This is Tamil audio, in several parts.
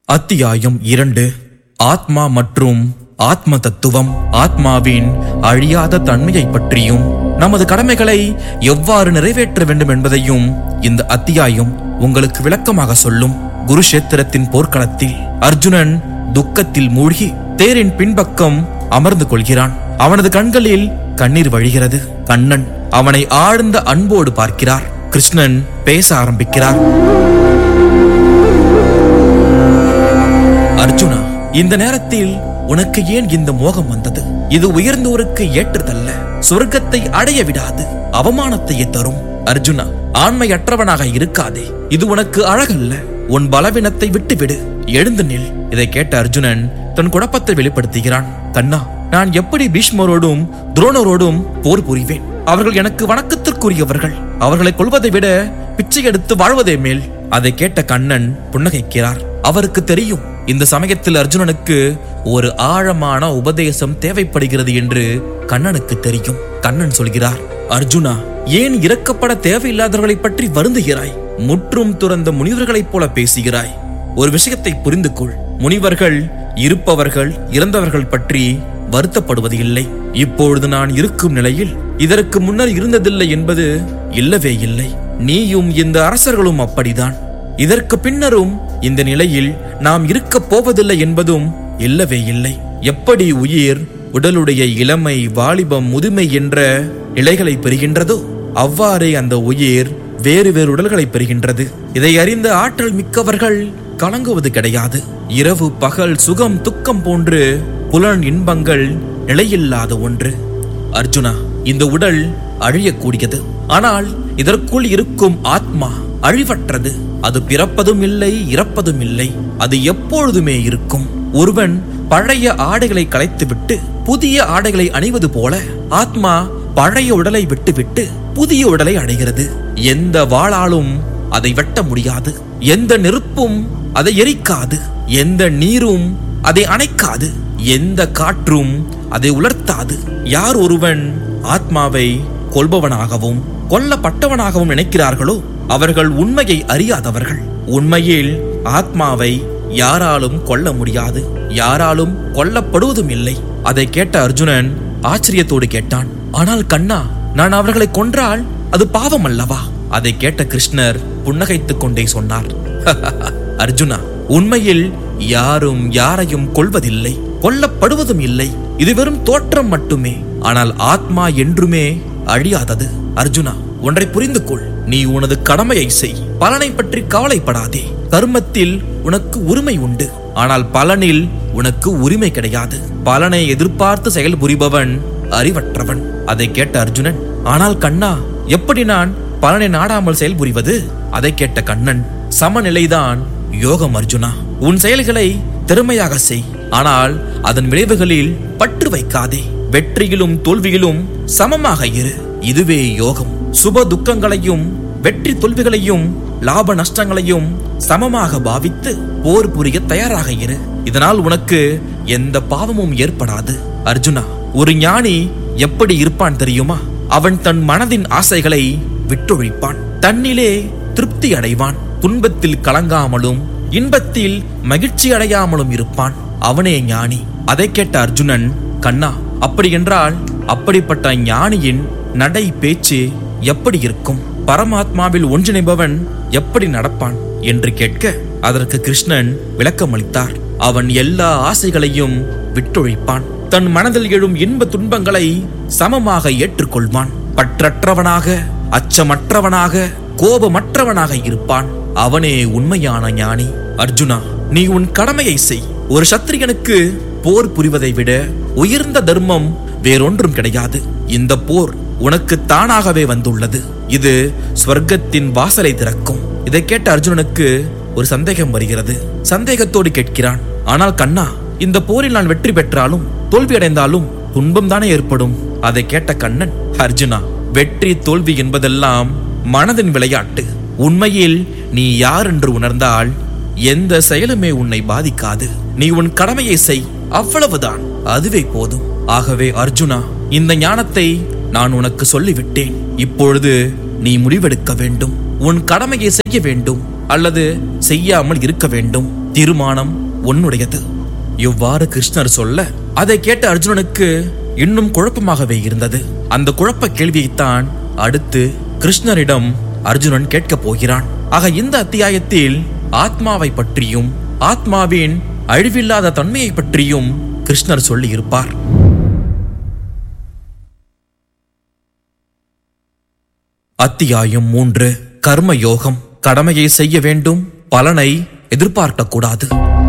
அத்தியாயம் இரண்டு ஆத்மா மற்றும் ஆத்ம தத்துவம் ஆத்மாவின் அழியாத தன்மையை பற்றியும் நமது கடமைகளை எவ்வாறு நிறைவேற்ற வேண்டும் என்பதையும் இந்த அத்தியாயம் உங்களுக்கு விளக்கமாக சொல்லும் குருஷேத்திரத்தின் போர்க்களத்தில் அர்ஜுனன் துக்கத்தில் மூழ்கி தேரின் பின்பக்கம் அமர்ந்து கொள்கிறான் அவனது கண்களில் கண்ணீர் வழிகிறது கண்ணன் அவனை ஆழ்ந்த அன்போடு பார்க்கிறார் கிருஷ்ணன் பேச ஆரம்பிக்கிறார் அர்ஜுனா இந்த நேரத்தில் உனக்கு ஏன் இந்த மோகம் வந்தது இது உயர்ந்தோருக்கு ஏற்றதல்ல சொர்க்கத்தை அடைய விடாது அவமானத்தையே தரும் அர்ஜுனா ஆண்மையற்றவனாக இருக்காதே இது உனக்கு அழகல்ல உன் பலவீனத்தை விட்டுவிடு எழுந்து நில் இதை கேட்ட அர்ஜுனன் தன் குழப்பத்தை வெளிப்படுத்துகிறான் கண்ணா நான் எப்படி பீஷ்மரோடும் துரோணரோடும் போர் புரிவேன் அவர்கள் எனக்கு வணக்கத்திற்குரியவர்கள் அவர்களை கொள்வதை விட பிச்சை எடுத்து வாழ்வதே மேல் அதை கேட்ட கண்ணன் புன்னகைக்கிறார் அவருக்கு தெரியும் இந்த சமயத்தில் அர்ஜுனனுக்கு ஒரு ஆழமான உபதேசம் தேவைப்படுகிறது என்று கண்ணனுக்கு தெரியும் கண்ணன் சொல்கிறார் அர்ஜுனா ஏன் இறக்கப்பட தேவையில்லாதவர்களை பற்றி வருந்துகிறாய் முற்றும் துறந்த முனிவர்களைப் போல பேசுகிறாய் ஒரு விஷயத்தை புரிந்து கொள் முனிவர்கள் இருப்பவர்கள் இறந்தவர்கள் பற்றி வருத்தப்படுவது இல்லை இப்பொழுது நான் இருக்கும் நிலையில் இதற்கு முன்னர் இருந்ததில்லை என்பது இல்லவே இல்லை நீயும் இந்த அரசர்களும் அப்படிதான் இதற்கு பின்னரும் இந்த நிலையில் நாம் இருக்கப் போவதில்லை என்பதும் இல்லவே இல்லை எப்படி உயிர் உடலுடைய இளமை வாலிபம் முதுமை என்ற நிலைகளை பெறுகின்றதோ அவ்வாறே அந்த உயிர் வேறு வேறு உடல்களை பெறுகின்றது இதை அறிந்த ஆற்றல் மிக்கவர்கள் கலங்குவது கிடையாது இரவு பகல் சுகம் துக்கம் போன்று புலன் இன்பங்கள் நிலையில்லாத ஒன்று அர்ஜுனா இந்த உடல் அழியக்கூடியது ஆனால் இதற்குள் இருக்கும் ஆத்மா அழிவற்றது அது பிறப்பதும் இல்லை இறப்பதும் இல்லை அது எப்பொழுதுமே இருக்கும் ஒருவன் பழைய ஆடைகளை களைத்துவிட்டு புதிய ஆடைகளை அணிவது போல ஆத்மா பழைய உடலை விட்டுவிட்டு புதிய உடலை அடைகிறது எந்த வாளாலும் அதை வெட்ட முடியாது எந்த நெருப்பும் அதை எரிக்காது எந்த நீரும் அதை அணைக்காது எந்த காற்றும் அதை உலர்த்தாது யார் ஒருவன் ஆத்மாவை கொல்பவனாகவும் கொல்லப்பட்டவனாகவும் நினைக்கிறார்களோ அவர்கள் உண்மையை அறியாதவர்கள் உண்மையில் ஆத்மாவை யாராலும் கொல்ல முடியாது யாராலும் கொல்லப்படுவதும் இல்லை அதை கேட்ட அர்ஜுனன் ஆச்சரியத்தோடு கேட்டான் ஆனால் கண்ணா நான் அவர்களை கொன்றால் அது பாவம் அல்லவா அதை கேட்ட கிருஷ்ணர் புன்னகைத்துக் கொண்டே சொன்னார் அர்ஜுனா உண்மையில் யாரும் யாரையும் கொல்வதில்லை கொல்லப்படுவதும் இல்லை இது வெறும் தோற்றம் மட்டுமே ஆனால் ஆத்மா என்றுமே அழியாதது அர்ஜுனா ஒன்றை புரிந்து கொள் நீ உனது கடமையை செய் பலனை பற்றி கவலைப்படாதே கர்மத்தில் உனக்கு உரிமை உண்டு ஆனால் பலனில் உனக்கு உரிமை கிடையாது பலனை எதிர்பார்த்து செயல்புரிபவன் அறிவற்றவன் அதை கேட்ட அர்ஜுனன் ஆனால் கண்ணா எப்படி நான் பலனை நாடாமல் செயல்புரிவது அதை கேட்ட கண்ணன் சமநிலைதான் யோகம் அர்ஜுனா உன் செயல்களை திறமையாக செய் ஆனால் அதன் விளைவுகளில் பற்று வைக்காதே வெற்றியிலும் தோல்வியிலும் சமமாக இரு இதுவே யோகம் சுப துக்கங்களையும் வெற்றி தோல்விகளையும் லாப நஷ்டங்களையும் சமமாக பாவித்து போர் புரிய தயாராக இரு இதனால் உனக்கு எந்த பாவமும் ஏற்படாது அர்ஜுனா ஒரு ஞானி எப்படி இருப்பான் தெரியுமா அவன் தன் மனதின் ஆசைகளை விட்டொழிப்பான் தன்னிலே திருப்தி அடைவான் துன்பத்தில் கலங்காமலும் இன்பத்தில் மகிழ்ச்சி அடையாமலும் இருப்பான் அவனே ஞானி அதை கேட்ட அர்ஜுனன் கண்ணா அப்படி என்றால் அப்படிப்பட்ட ஞானியின் நடை பேச்சு எப்படி இருக்கும் பரமாத்மாவில் ஒன்றிணைபவன் எப்படி நடப்பான் என்று கேட்க அதற்கு கிருஷ்ணன் விளக்கமளித்தார் அவன் எல்லா ஆசைகளையும் விட்டொழிப்பான் தன் மனதில் எழும் இன்ப துன்பங்களை சமமாக ஏற்றுக்கொள்வான் பற்றற்றவனாக அச்சமற்றவனாக கோபமற்றவனாக இருப்பான் அவனே உண்மையான ஞானி அர்ஜுனா நீ உன் கடமையை செய் ஒரு சத்திரியனுக்கு போர் புரிவதை விட உயர்ந்த தர்மம் வேறொன்றும் கிடையாது இந்த போர் உனக்கு தானாகவே வந்துள்ளது இது ஸ்வர்க்கத்தின் வாசலை திறக்கும் இதை கேட்ட அர்ஜுனனுக்கு ஒரு சந்தேகம் வருகிறது சந்தேகத்தோடு கேட்கிறான் ஆனால் கண்ணா இந்த போரில் நான் வெற்றி பெற்றாலும் தோல்வி அடைந்தாலும் துன்பம் தானே ஏற்படும் அதை கேட்ட கண்ணன் அர்ஜுனா வெற்றி தோல்வி என்பதெல்லாம் மனதின் விளையாட்டு உண்மையில் நீ யார் என்று உணர்ந்தால் எந்த செயலுமே உன்னை பாதிக்காது நீ உன் கடமையை செய் அவ்வளவுதான் அதுவே போதும் ஆகவே அர்ஜுனா இந்த ஞானத்தை நான் உனக்கு சொல்லிவிட்டேன் இப்பொழுது நீ முடிவெடுக்க வேண்டும் உன் கடமையை செய்ய வேண்டும் அல்லது செய்யாமல் இருக்க வேண்டும் தீர்மானம் உன்னுடையது இவ்வாறு கிருஷ்ணர் சொல்ல அதை கேட்ட அர்ஜுனனுக்கு இன்னும் குழப்பமாகவே இருந்தது அந்த குழப்ப கேள்வியைத்தான் அடுத்து கிருஷ்ணரிடம் அர்ஜுனன் கேட்கப் போகிறான் ஆக இந்த அத்தியாயத்தில் ஆத்மாவை பற்றியும் ஆத்மாவின் அழிவில்லாத தன்மையை பற்றியும் கிருஷ்ணர் சொல்லி இருப்பார் அத்தியாயம் மூன்று கர்ம யோகம் கடமையை செய்ய வேண்டும் பலனை எதிர்பார்க்க கூடாது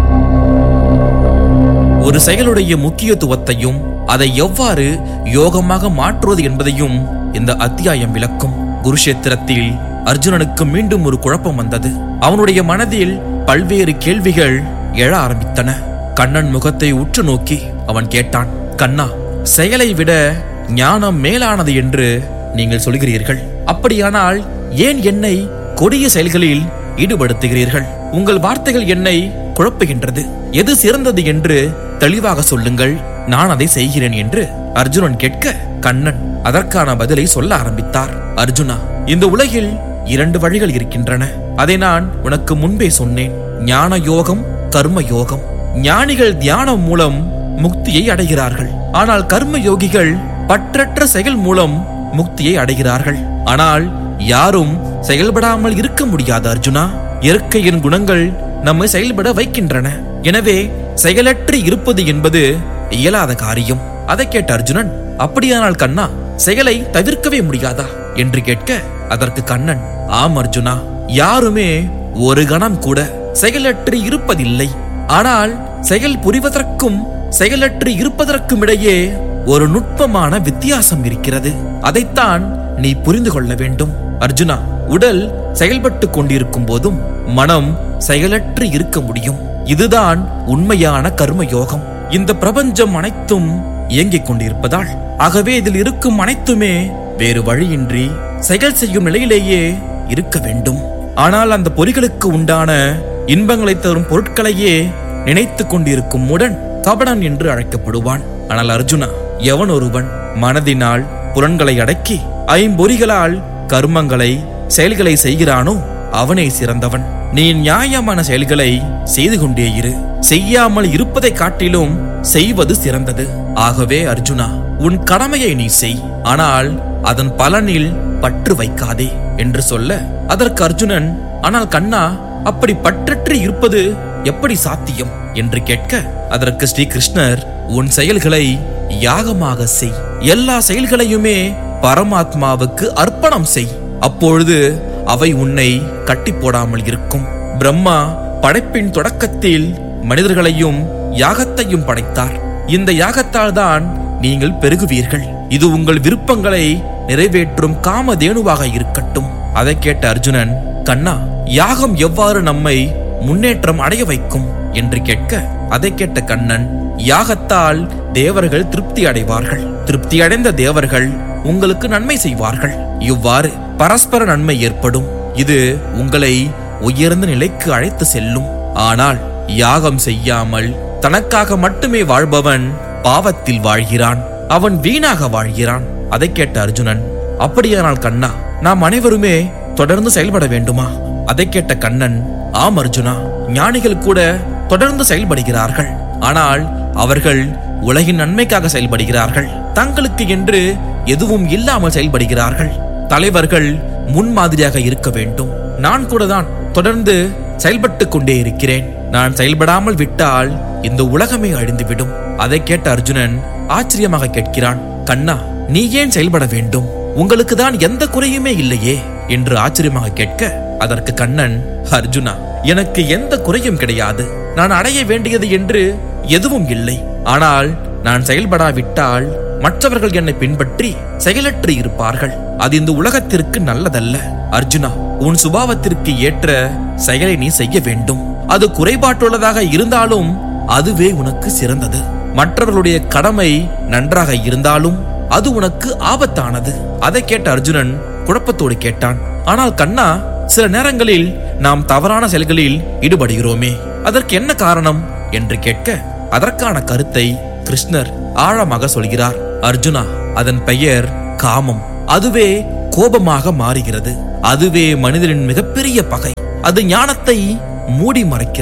ஒரு செயலுடைய முக்கியத்துவத்தையும் அதை எவ்வாறு யோகமாக மாற்றுவது என்பதையும் இந்த அத்தியாயம் விளக்கும் குருஷேத்திரத்தில் அர்ஜுனனுக்கு மீண்டும் ஒரு குழப்பம் வந்தது அவனுடைய மனதில் பல்வேறு கேள்விகள் எழ ஆரம்பித்தன கண்ணன் முகத்தை உற்று நோக்கி அவன் கேட்டான் கண்ணா செயலை விட ஞானம் மேலானது என்று நீங்கள் சொல்கிறீர்கள் அப்படியானால் ஏன் என்னை கொடிய செயல்களில் ஈடுபடுத்துகிறீர்கள் உங்கள் வார்த்தைகள் என்னை குழப்புகின்றது எது சிறந்தது என்று தெளிவாக சொல்லுங்கள் நான் அதை செய்கிறேன் என்று அர்ஜுனன் கேட்க கண்ணன் அதற்கான பதிலை சொல்ல ஆரம்பித்தார் அர்ஜுனா இந்த உலகில் இரண்டு வழிகள் இருக்கின்றன அதை நான் உனக்கு முன்பே சொன்னேன் ஞான யோகம் கர்ம யோகம் ஞானிகள் தியானம் மூலம் முக்தியை அடைகிறார்கள் ஆனால் கர்ம யோகிகள் பற்றற்ற செயல் மூலம் முக்தியை அடைகிறார்கள் ஆனால் யாரும் செயல்படாமல் இருக்க முடியாது அர்ஜுனா இயற்கையின் குணங்கள் நம்மை செயல்பட வைக்கின்றன எனவே செயலற்று இருப்பது என்பது இயலாத காரியம் அதை கேட்ட அர்ஜுனன் அப்படியானால் கண்ணா செயலை தவிர்க்கவே முடியாதா என்று கேட்க அதற்கு கண்ணன் ஆம் அர்ஜுனா யாருமே ஒரு கணம் கூட செயலற்று இருப்பதில்லை ஆனால் செயல் புரிவதற்கும் செயலற்று இருப்பதற்கும் இடையே ஒரு நுட்பமான வித்தியாசம் இருக்கிறது அதைத்தான் நீ புரிந்து கொள்ள வேண்டும் அர்ஜுனா உடல் செயல்பட்டு கொண்டிருக்கும் போதும் மனம் செயலற்று இருக்க முடியும் இதுதான் உண்மையான கர்ம யோகம் இந்த பிரபஞ்சம் அனைத்தும் இயங்கிக் கொண்டிருப்பதால் ஆகவே இதில் இருக்கும் அனைத்துமே வேறு வழியின்றி செயல் செய்யும் நிலையிலேயே இருக்க வேண்டும் ஆனால் அந்த பொறிகளுக்கு உண்டான இன்பங்களை தரும் பொருட்களையே நினைத்துக் கொண்டிருக்கும் உடன் கபடன் என்று அழைக்கப்படுவான் ஆனால் அர்ஜுனா எவன் ஒருவன் மனதினால் புலன்களை அடக்கி ஐம்பொறிகளால் கர்மங்களை செயல்களை செய்கிறானோ அவனே சிறந்தவன் நீ நியாயமான செயல்களை செய்து கொண்டே இரு செய்யாமல் இருப்பதை காட்டிலும் செய்வது சிறந்தது ஆகவே அர்ஜுனா உன் கடமையை நீ செய் ஆனால் அதன் பலனில் பற்று வைக்காதே என்று சொல்ல அதற்கு அர்ஜுனன் ஆனால் கண்ணா அப்படி பற்றற்று இருப்பது எப்படி சாத்தியம் என்று கேட்க அதற்கு ஸ்ரீ கிருஷ்ணர் உன் செயல்களை யாகமாக செய் எல்லா செயல்களையுமே பரமாத்மாவுக்கு அர்ப்பணம் செய் அப்பொழுது அவை உன்னை கட்டி போடாமல் இருக்கும் பிரம்மா படைப்பின் தொடக்கத்தில் மனிதர்களையும் யாகத்தையும் படைத்தார் இந்த யாகத்தால் தான் நீங்கள் பெருகுவீர்கள் இது உங்கள் விருப்பங்களை நிறைவேற்றும் காமதேனுவாக இருக்கட்டும் அதை கேட்ட அர்ஜுனன் கண்ணா யாகம் எவ்வாறு நம்மை முன்னேற்றம் அடைய வைக்கும் என்று கேட்க அதை கேட்ட கண்ணன் யாகத்தால் தேவர்கள் திருப்தி அடைவார்கள் திருப்தி அடைந்த தேவர்கள் உங்களுக்கு நன்மை செய்வார்கள் இவ்வாறு பரஸ்பர நன்மை ஏற்படும் இது உங்களை உயர்ந்த நிலைக்கு அழைத்து செல்லும் ஆனால் யாகம் செய்யாமல் தனக்காக மட்டுமே வாழ்பவன் பாவத்தில் வாழ்கிறான் அவன் வீணாக வாழ்கிறான் அதை கேட்ட அர்ஜுனன் அப்படியானால் கண்ணா நாம் அனைவருமே தொடர்ந்து செயல்பட வேண்டுமா அதை கேட்ட கண்ணன் ஆம் அர்ஜுனா ஞானிகள் கூட தொடர்ந்து செயல்படுகிறார்கள் ஆனால் அவர்கள் உலகின் நன்மைக்காக செயல்படுகிறார்கள் தங்களுக்கு என்று எதுவும் இல்லாமல் செயல்படுகிறார்கள் தலைவர்கள் முன்மாதிரியாக இருக்க வேண்டும் நான் கூட தான் தொடர்ந்து செயல்பட்டு கொண்டே இருக்கிறேன் நான் செயல்படாமல் விட்டால் இந்த உலகமே அழிந்துவிடும் அதை கேட்ட அர்ஜுனன் ஆச்சரியமாக கேட்கிறான் கண்ணா நீ ஏன் செயல்பட வேண்டும் உங்களுக்கு தான் எந்த குறையுமே இல்லையே என்று ஆச்சரியமாக கேட்க அதற்கு கண்ணன் அர்ஜுனா எனக்கு எந்த குறையும் கிடையாது நான் அடைய வேண்டியது என்று எதுவும் இல்லை ஆனால் நான் செயல்படாவிட்டால் மற்றவர்கள் என்னை பின்பற்றி செயலற்று இருப்பார்கள் அது இந்த உலகத்திற்கு நல்லதல்ல அர்ஜுனா உன் சுபாவத்திற்கு ஏற்ற செயலை நீ செய்ய வேண்டும் அது குறைபாட்டுள்ளதாக இருந்தாலும் அதுவே உனக்கு சிறந்தது மற்றவர்களுடைய கடமை நன்றாக இருந்தாலும் அது உனக்கு ஆபத்தானது அதை கேட்ட அர்ஜுனன் குழப்பத்தோடு கேட்டான் ஆனால் கண்ணா சில நேரங்களில் நாம் தவறான செயல்களில் ஈடுபடுகிறோமே அதற்கு என்ன காரணம் என்று கேட்க அதற்கான கருத்தை கிருஷ்ணர் ஆழமாக சொல்கிறார் அர்ஜுனா அதன் பெயர் காமம் அதுவே கோபமாக மாறுகிறது அதுவே மனிதனின் மிகப்பெரிய பகை அது ஞானத்தை மூடி மறைக்கிறது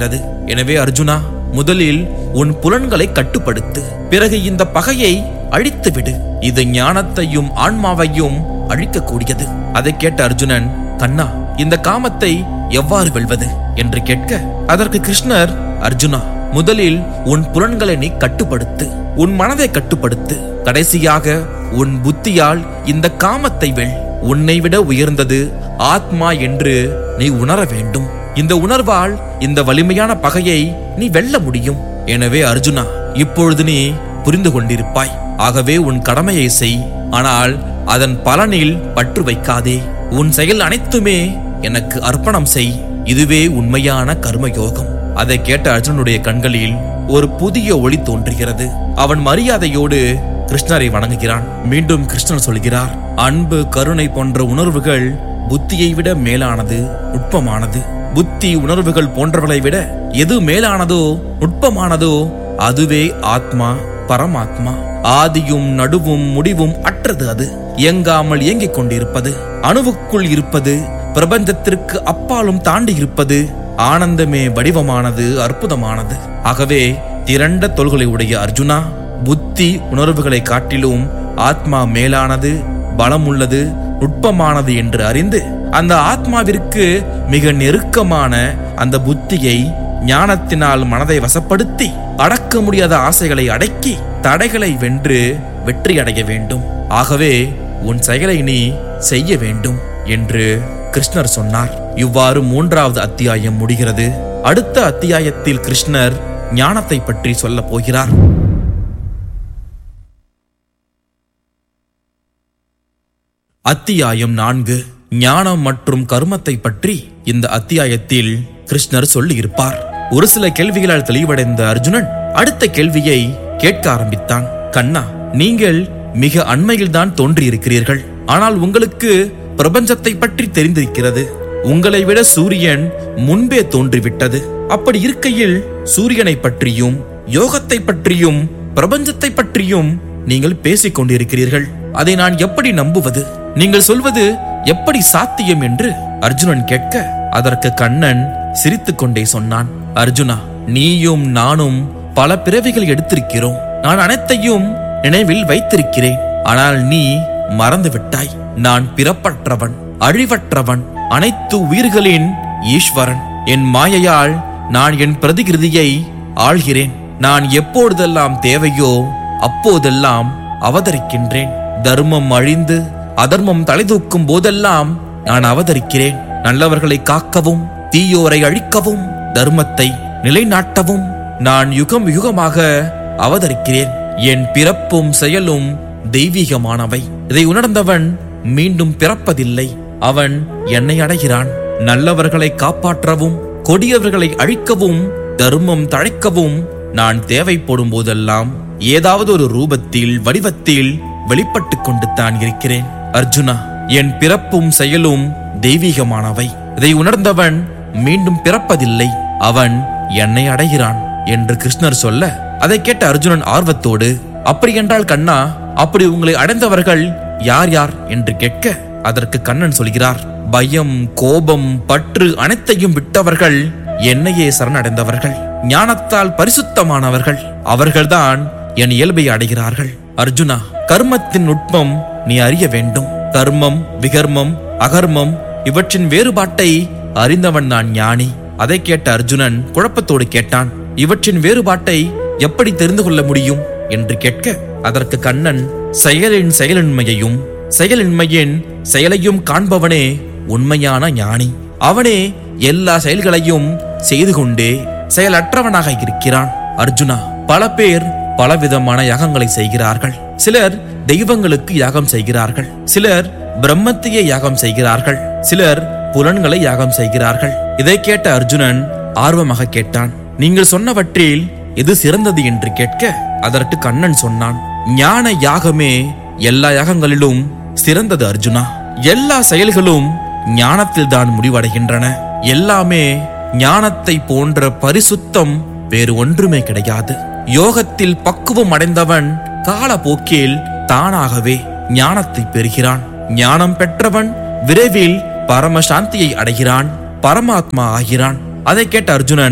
எனவே அர்ஜுனா முதலில் உன் புலன்களை கட்டுப்படுத்து பிறகு இந்த பகையை அழித்து விடு இது ஞானத்தையும் ஆன்மாவையும் அழிக்கக்கூடியது அதை கேட்ட அர்ஜுனன் கண்ணா இந்த காமத்தை எவ்வாறு வெல்வது என்று கேட்க அதற்கு கிருஷ்ணர் அர்ஜுனா முதலில் உன் புலன்களை நீ கட்டுப்படுத்து உன் மனதை கட்டுப்படுத்து கடைசியாக உன் புத்தியால் இந்த காமத்தை வெல் உன்னை விட உயர்ந்தது ஆத்மா என்று நீ உணர வேண்டும் இந்த உணர்வால் இந்த வலிமையான பகையை நீ வெல்ல முடியும் எனவே அர்ஜுனா இப்பொழுது நீ புரிந்து கொண்டிருப்பாய் ஆகவே உன் கடமையை செய் ஆனால் அதன் பலனில் பற்று வைக்காதே உன் செயல் அனைத்துமே எனக்கு அர்ப்பணம் செய் இதுவே உண்மையான கர்மயோகம் அதை கேட்ட அர்ஜுனுடைய கண்களில் ஒரு புதிய ஒளி தோன்றுகிறது அவன் மரியாதையோடு கிருஷ்ணரை வணங்குகிறான் மீண்டும் கிருஷ்ணன் சொல்கிறார் அன்பு கருணை போன்ற உணர்வுகள் புத்தியை விட மேலானது நுட்பமானது புத்தி உணர்வுகள் போன்றவர்களை விட எது மேலானதோ நுட்பமானதோ அதுவே ஆத்மா பரமாத்மா ஆதியும் நடுவும் முடிவும் அற்றது அது இயங்காமல் இயங்கிக் கொண்டிருப்பது அணுவுக்குள் இருப்பது பிரபஞ்சத்திற்கு அப்பாலும் தாண்டி இருப்பது ஆனந்தமே வடிவமானது அற்புதமானது ஆகவே திரண்ட தொல்களை உடைய அர்ஜுனா புத்தி உணர்வுகளை காட்டிலும் ஆத்மா மேலானது பலமுள்ளது நுட்பமானது என்று அறிந்து அந்த ஆத்மாவிற்கு மிக நெருக்கமான அந்த புத்தியை ஞானத்தினால் மனதை வசப்படுத்தி அடக்க முடியாத ஆசைகளை அடக்கி தடைகளை வென்று வெற்றி அடைய வேண்டும் ஆகவே உன் செயலை நீ செய்ய வேண்டும் என்று கிருஷ்ணர் சொன்னார் இவ்வாறு மூன்றாவது அத்தியாயம் முடிகிறது அடுத்த அத்தியாயத்தில் கிருஷ்ணர் ஞானத்தை பற்றி சொல்லப் போகிறார் அத்தியாயம் நான்கு ஞானம் மற்றும் கர்மத்தை பற்றி இந்த அத்தியாயத்தில் கிருஷ்ணர் சொல்லியிருப்பார் ஒரு சில கேள்விகளால் தெளிவடைந்த அர்ஜுனன் அடுத்த கேள்வியை கேட்க ஆரம்பித்தான் கண்ணா நீங்கள் மிக அண்மையில்தான் தோன்றியிருக்கிறீர்கள் ஆனால் உங்களுக்கு பிரபஞ்சத்தை பற்றி தெரிந்திருக்கிறது உங்களை விட சூரியன் முன்பே தோன்றிவிட்டது அப்படி இருக்கையில் சூரியனை பற்றியும் யோகத்தை பற்றியும் பிரபஞ்சத்தை பற்றியும் நீங்கள் பேசிக் கொண்டிருக்கிறீர்கள் அதை நான் எப்படி நம்புவது நீங்கள் சொல்வது எப்படி சாத்தியம் என்று அர்ஜுனன் கேட்க அதற்கு கண்ணன் சிரித்துக் கொண்டே சொன்னான் அர்ஜுனா நீயும் நானும் பல பிறவிகள் எடுத்திருக்கிறோம் நான் அனைத்தையும் நினைவில் வைத்திருக்கிறேன் ஆனால் நீ மறந்து விட்டாய் நான் பிறப்பற்றவன் அழிவற்றவன் அனைத்து உயிர்களின் ஈஸ்வரன் என் மாயையால் நான் என் பிரதிகிருதியை ஆள்கிறேன் நான் எப்பொழுதெல்லாம் தேவையோ அப்போதெல்லாம் அவதரிக்கின்றேன் தர்மம் அழிந்து அதர்மம் தலைதூக்கும் போதெல்லாம் நான் அவதரிக்கிறேன் நல்லவர்களை காக்கவும் தீயோரை அழிக்கவும் தர்மத்தை நிலைநாட்டவும் நான் யுகம் யுகமாக அவதரிக்கிறேன் என் பிறப்பும் செயலும் தெய்வீகமானவை இதை உணர்ந்தவன் மீண்டும் பிறப்பதில்லை அவன் என்னை அடைகிறான் நல்லவர்களை காப்பாற்றவும் கொடியவர்களை அழிக்கவும் தர்மம் தழைக்கவும் நான் தேவைப்படும் போதெல்லாம் ஏதாவது ஒரு ரூபத்தில் வடிவத்தில் வெளிப்பட்டுக் கொண்டு தான் இருக்கிறேன் அர்ஜுனா என் பிறப்பும் செயலும் தெய்வீகமானவை இதை உணர்ந்தவன் மீண்டும் பிறப்பதில்லை அவன் என்னை அடைகிறான் என்று கிருஷ்ணர் சொல்ல அதை கேட்ட அர்ஜுனன் ஆர்வத்தோடு அப்படி என்றால் கண்ணா அப்படி உங்களை அடைந்தவர்கள் யார் யார் என்று கேட்க அதற்கு கண்ணன் சொல்கிறார் பயம் கோபம் பற்று அனைத்தையும் விட்டவர்கள் என்னையே சரணடைந்தவர்கள் ஞானத்தால் பரிசுத்தமானவர்கள் அவர்கள்தான் என் இயல்பை அடைகிறார்கள் அர்ஜுனா கர்மத்தின் நுட்பம் நீ அறிய வேண்டும் கர்மம் விகர்மம் அகர்மம் இவற்றின் வேறுபாட்டை அறிந்தவன் நான் ஞானி அதை கேட்ட அர்ஜுனன் குழப்பத்தோடு கேட்டான் இவற்றின் வேறுபாட்டை எப்படி தெரிந்து கொள்ள முடியும் என்று கேட்க அதற்கு கண்ணன் செயலின் செயலின்மையையும் செயலின்மையின் செயலையும் காண்பவனே உண்மையான ஞானி அவனே எல்லா செயல்களையும் செய்து கொண்டே செயலற்றவனாக இருக்கிறான் அர்ஜுனா பல பேர் பலவிதமான யாகங்களை செய்கிறார்கள் சிலர் தெய்வங்களுக்கு யாகம் செய்கிறார்கள் சிலர் பிரம்மத்தையே யாகம் செய்கிறார்கள் சிலர் புலன்களை யாகம் செய்கிறார்கள் இதை கேட்ட அர்ஜுனன் ஆர்வமாக கேட்டான் நீங்கள் சொன்னவற்றில் எது சிறந்தது என்று கேட்க அதற்கு கண்ணன் சொன்னான் ஞான யாகமே எல்லா யாகங்களிலும் சிறந்தது அர்ஜுனா எல்லா செயல்களும் ஞானத்தில் தான் முடிவடைகின்றன எல்லாமே ஞானத்தை போன்ற பரிசுத்தம் வேறு ஒன்றுமே கிடையாது யோகத்தில் பக்குவம் அடைந்தவன் காலப்போக்கில் தானாகவே ஞானத்தை பெறுகிறான் ஞானம் பெற்றவன் விரைவில் பரமசாந்தியை அடைகிறான் பரமாத்மா ஆகிறான் அதை கேட்ட அர்ஜுனன்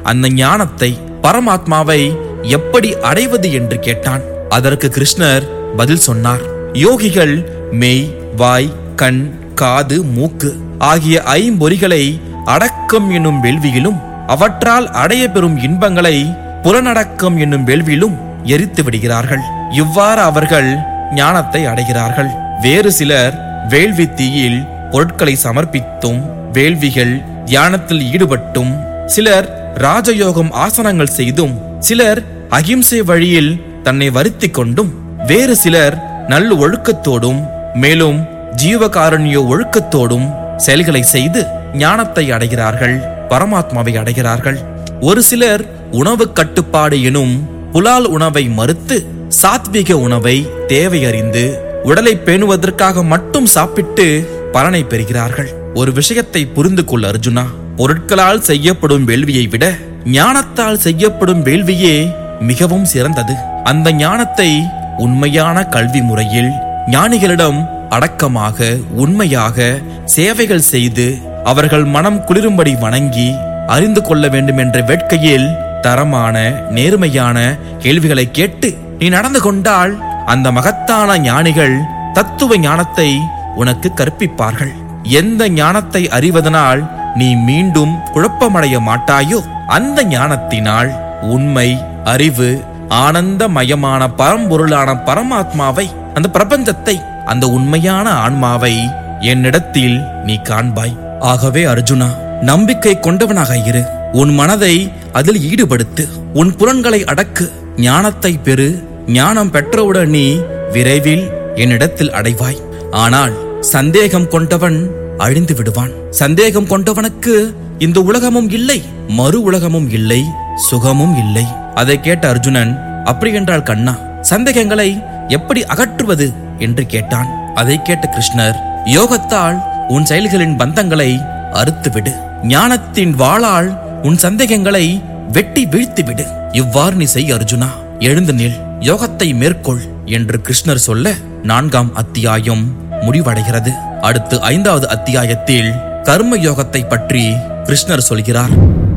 அந்த ஞானத்தை பரமாத்மாவை எப்படி அடைவது என்று கேட்டான் அதற்கு கிருஷ்ணர் பதில் சொன்னார் யோகிகள் மெய் வாய் கண் காது மூக்கு ஆகிய ஐம்பொறிகளை அடக்கம் என்னும் வேள்வியிலும் அவற்றால் அடைய பெறும் இன்பங்களை புலனடக்கம் என்னும் வேள்வியிலும் எரித்து விடுகிறார்கள் இவ்வாறு அவர்கள் ஞானத்தை அடைகிறார்கள் வேறு சிலர் வேள்வி தீயில் பொருட்களை சமர்ப்பித்தும் வேள்விகள் தியானத்தில் ஈடுபட்டும் சிலர் ராஜயோகம் ஆசனங்கள் செய்தும் சிலர் அகிம்சை வழியில் தன்னை வருத்திக் கொண்டும் வேறு சிலர் நல்ல ஒழுக்கத்தோடும் மேலும் ஜீவகாருண்ய ஒழுக்கத்தோடும் செயல்களை செய்து ஞானத்தை அடைகிறார்கள் பரமாத்மாவை அடைகிறார்கள் ஒரு சிலர் உணவு கட்டுப்பாடு எனும் புலால் உணவை மறுத்து சாத்விக உணவை தேவையறிந்து உடலை பேணுவதற்காக மட்டும் சாப்பிட்டு பலனை பெறுகிறார்கள் ஒரு விஷயத்தை புரிந்து கொள் அர்ஜுனா பொருட்களால் செய்யப்படும் வேள்வியை விட ஞானத்தால் செய்யப்படும் வேள்வியே மிகவும் சிறந்தது அந்த ஞானத்தை உண்மையான கல்வி முறையில் ஞானிகளிடம் அடக்கமாக உண்மையாக சேவைகள் செய்து அவர்கள் மனம் குளிரும்படி வணங்கி அறிந்து கொள்ள வேண்டும் என்ற வேட்கையில் தரமான நேர்மையான கேள்விகளை கேட்டு நீ நடந்து கொண்டால் அந்த மகத்தான ஞானிகள் தத்துவ ஞானத்தை உனக்கு கற்பிப்பார்கள் எந்த ஞானத்தை அறிவதனால் நீ மீண்டும் குழப்பமடைய மாட்டாயோ அந்த ஞானத்தினால் உண்மை அறிவு ஆனந்தமயமான பரம்பொருளான பரமாத்மாவை அந்த பிரபஞ்சத்தை அந்த உண்மையான ஆன்மாவை என்னிடத்தில் நீ காண்பாய் ஆகவே அர்ஜுனா நம்பிக்கை கொண்டவனாக இரு உன் மனதை அதில் ஈடுபடுத்து உன் புலன்களை அடக்கு ஞானத்தை பெறு ஞானம் பெற்றவுடன் நீ விரைவில் என்னிடத்தில் அடைவாய் ஆனால் சந்தேகம் கொண்டவன் அழிந்து விடுவான் சந்தேகம் கொண்டவனுக்கு இந்த உலகமும் இல்லை மறு உலகமும் இல்லை சுகமும் இல்லை அதை கேட்ட அர்ஜுனன் அப்படி என்றால் கண்ணா சந்தேகங்களை எப்படி அகற்றுவது என்று கேட்டான் அதை கேட்ட கிருஷ்ணர் யோகத்தால் உன் செயல்களின் பந்தங்களை அறுத்துவிடு ஞானத்தின் வாளால் உன் சந்தேகங்களை வெட்டி வீழ்த்திவிடு இவ்வாறு நீ செய் அர்ஜுனா எழுந்து நில் யோகத்தை மேற்கொள் என்று கிருஷ்ணர் சொல்ல நான்காம் அத்தியாயம் முடிவடைகிறது அடுத்து ஐந்தாவது அத்தியாயத்தில் கர்ம யோகத்தை பற்றி கிருஷ்ணர் சொல்கிறார்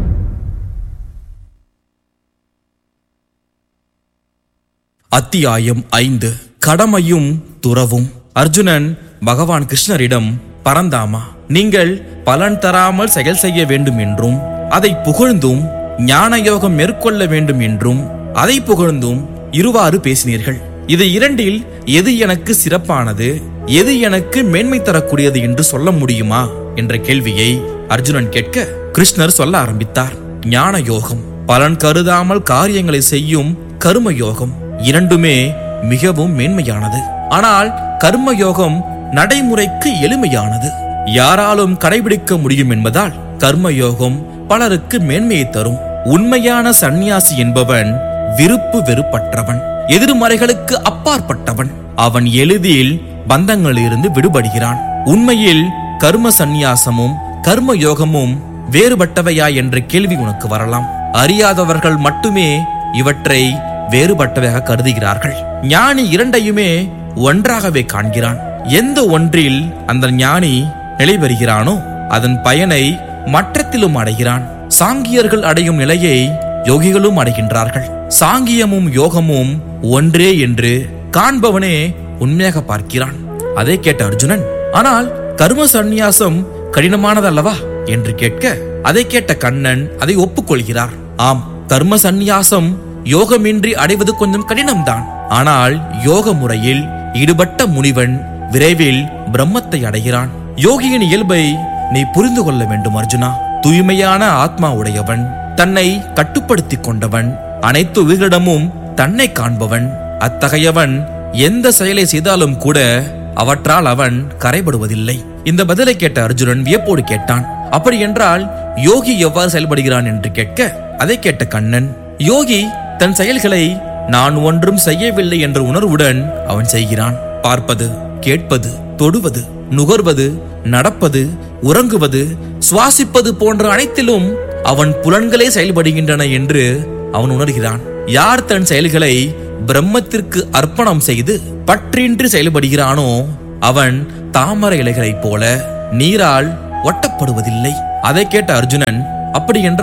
அத்தியாயம் ஐந்து கடமையும் துறவும் அர்ஜுனன் பகவான் கிருஷ்ணரிடம் பரந்தாமா நீங்கள் பலன் தராமல் செயல் செய்ய வேண்டும் என்றும் அதை புகழ்ந்தும் ஞான யோகம் மேற்கொள்ள வேண்டும் என்றும் அதை புகழ்ந்தும் இருவாறு பேசினீர்கள் இது இரண்டில் எது எனக்கு சிறப்பானது எது எனக்கு மேன்மை தரக்கூடியது என்று சொல்ல முடியுமா என்ற கேள்வியை அர்ஜுனன் கேட்க கிருஷ்ணர் சொல்ல ஆரம்பித்தார் ஞான யோகம் பலன் கருதாமல் காரியங்களை செய்யும் கர்ம யோகம் இரண்டுமே மிகவும் மேன்மையானது ஆனால் கர்ம யோகம் நடைமுறைக்கு எளிமையானது யாராலும் கடைபிடிக்க முடியும் என்பதால் கர்ம யோகம் பலருக்கு மேன்மையை தரும் உண்மையான சந்நியாசி என்பவன் விருப்பு வெறுப்பற்றவன் எதிர்மறைகளுக்கு அப்பாற்பட்டவன் அவன் எளிதில் பந்தங்களிலிருந்து விடுபடுகிறான் உண்மையில் கர்ம சந்நியாசமும் கர்ம யோகமும் வேறுபட்டவையா என்ற கேள்வி உனக்கு வரலாம் அறியாதவர்கள் மட்டுமே இவற்றை வேறுபட்டவையாக கருதுகிறார்கள் ஞானி இரண்டையுமே ஒன்றாகவே காண்கிறான் எந்த ஒன்றில் அந்த ஞானி நிலை பெறுகிறானோ அதன் பயனை மற்றத்திலும் அடைகிறான் சாங்கியர்கள் அடையும் நிலையை யோகிகளும் அடைகின்றார்கள் சாங்கியமும் யோகமும் ஒன்றே என்று காண்பவனே உண்மையாக பார்க்கிறான் அதை கேட்ட அர்ஜுனன் ஆனால் கர்ம சந்நியாசம் கடினமானதல்லவா என்று கேட்க அதை கேட்ட கண்ணன் அதை ஒப்புக்கொள்கிறார் ஆம் கர்ம சந்நியாசம் யோகமின்றி அடைவது கொஞ்சம் கடினம்தான் ஆனால் யோக முறையில் ஈடுபட்ட முனிவன் விரைவில் பிரம்மத்தை அடைகிறான் யோகியின் இயல்பை நீ புரிந்து கொள்ள வேண்டும் அர்ஜுனா தூய்மையான ஆத்மா உடையவன் தன்னை கட்டுப்படுத்திக் கொண்டவன் அனைத்து உயிர்களிடமும் தன்னை காண்பவன் அத்தகையவன் எந்த செயலை செய்தாலும் கூட அவற்றால் அவன் கரைபடுவதில்லை இந்த பதிலை கேட்ட அர்ஜுனன் வியப்போடு கேட்டான் அப்படி என்றால் யோகி எவ்வாறு செயல்படுகிறான் என்று கேட்க அதை கேட்ட கண்ணன் யோகி தன் செயல்களை நான் ஒன்றும் செய்யவில்லை என்ற உணர்வுடன் அவன் செய்கிறான் பார்ப்பது கேட்பது தொடுவது நுகர்வது நடப்பது உறங்குவது சுவாசிப்பது போன்ற அனைத்திலும் அவன் புலன்களே செயல்படுகின்றன என்று அவன் உணர்கிறான் யார் தன் செயல்களை பிரம்மத்திற்கு அர்ப்பணம் செய்து பற்றின்றி செயல்படுகிறானோ அவன் தாமரை இலைகளைப் போல நீரால் ஒட்டப்படுவதில்லை அதை கேட்ட அர்ஜுனன் அப்படி என்றால்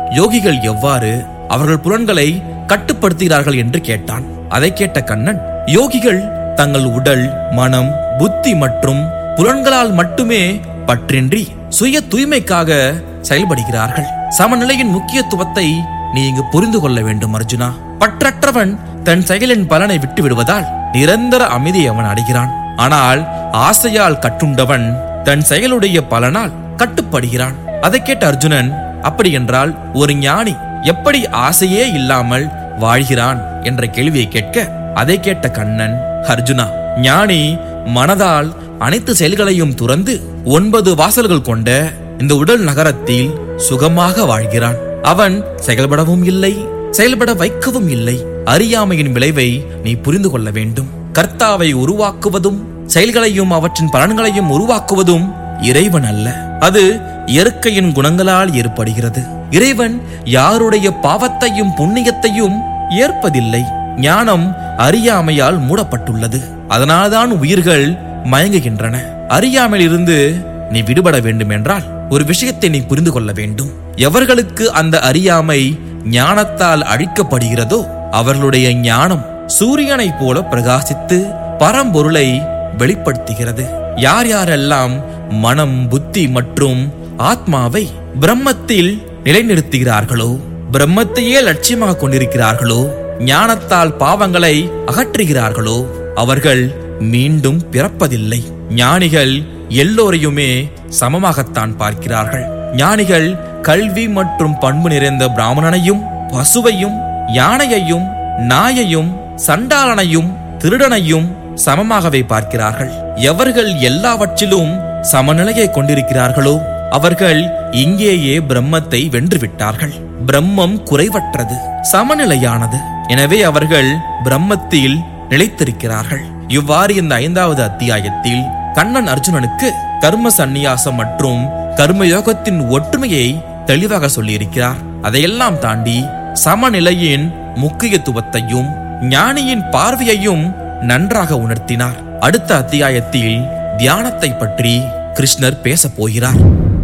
யோகிகள் எவ்வாறு அவர்கள் புலன்களை கட்டுப்படுத்துகிறார்கள் என்று கேட்டான் அதை கேட்ட கண்ணன் யோகிகள் தங்கள் உடல் மனம் புத்தி மற்றும் புலன்களால் மட்டுமே பற்றின்றி சுய தூய்மைக்காக செயல்படுகிறார்கள் சமநிலையின் முக்கியத்துவத்தை நீ இங்கு புரிந்து கொள்ள வேண்டும் அர்ஜுனா பற்றற்றவன் தன் செயலின் பலனை விட்டு விடுவதால் நிரந்தர அமைதியை அவன் அடைகிறான் ஆனால் ஆசையால் கட்டுண்டவன் தன் செயலுடைய பலனால் கட்டுப்படுகிறான் அதை கேட்ட அர்ஜுனன் அப்படி என்றால் ஒரு ஞானி எப்படி ஆசையே இல்லாமல் வாழ்கிறான் என்ற கேள்வியை கேட்க அதை கேட்ட கண்ணன் அர்ஜுனா ஞானி மனதால் அனைத்து செயல்களையும் துறந்து ஒன்பது வாசல்கள் கொண்ட இந்த உடல் நகரத்தில் சுகமாக வாழ்கிறான் அவன் செயல்படவும் இல்லை செயல்பட வைக்கவும் இல்லை அறியாமையின் விளைவை நீ புரிந்து கொள்ள வேண்டும் கர்த்தாவை உருவாக்குவதும் செயல்களையும் அவற்றின் பலன்களையும் உருவாக்குவதும் இறைவன் அல்ல அது இயற்கையின் குணங்களால் ஏற்படுகிறது இறைவன் யாருடைய பாவத்தையும் புண்ணியத்தையும் ஏற்பதில்லை ஞானம் அறியாமையால் மூடப்பட்டுள்ளது அதனால்தான் உயிர்கள் மயங்குகின்றன அறியாமையில் இருந்து நீ விடுபட வேண்டும் என்றால் ஒரு விஷயத்தை நீ புரிந்து கொள்ள வேண்டும் எவர்களுக்கு அந்த அறியாமை ஞானத்தால் அழிக்கப்படுகிறதோ அவர்களுடைய ஞானம் சூரியனைப் போல பிரகாசித்து பரம்பொருளை வெளிப்படுத்துகிறது யார் யாரெல்லாம் மனம் புத்தி மற்றும் ஆத்மாவை பிரம்மத்தில் நிலைநிறுத்துகிறார்களோ பிரம்மத்தையே லட்சியமாக கொண்டிருக்கிறார்களோ ஞானத்தால் பாவங்களை அகற்றுகிறார்களோ அவர்கள் மீண்டும் பிறப்பதில்லை ஞானிகள் எல்லோரையுமே சமமாகத்தான் பார்க்கிறார்கள் ஞானிகள் கல்வி மற்றும் பண்பு நிறைந்த பிராமணனையும் பசுவையும் யானையையும் நாயையும் சண்டாளனையும் திருடனையும் சமமாகவே பார்க்கிறார்கள் எவர்கள் எல்லாவற்றிலும் சமநிலையை கொண்டிருக்கிறார்களோ அவர்கள் இங்கேயே பிரம்மத்தை வென்று விட்டார்கள் பிரம்மம் குறைவற்றது சமநிலையானது எனவே அவர்கள் பிரம்மத்தில் நிலைத்திருக்கிறார்கள் இவ்வாறு இந்த ஐந்தாவது அத்தியாயத்தில் கண்ணன் அர்ஜுனனுக்கு கர்ம சந்நியாசம் மற்றும் கர்மயோகத்தின் ஒற்றுமையை தெளிவாக சொல்லியிருக்கிறார் அதையெல்லாம் தாண்டி சமநிலையின் முக்கியத்துவத்தையும் ஞானியின் பார்வையையும் நன்றாக உணர்த்தினார் அடுத்த அத்தியாயத்தில் தியானத்தை பற்றி கிருஷ்ணர் பேசப் போகிறார்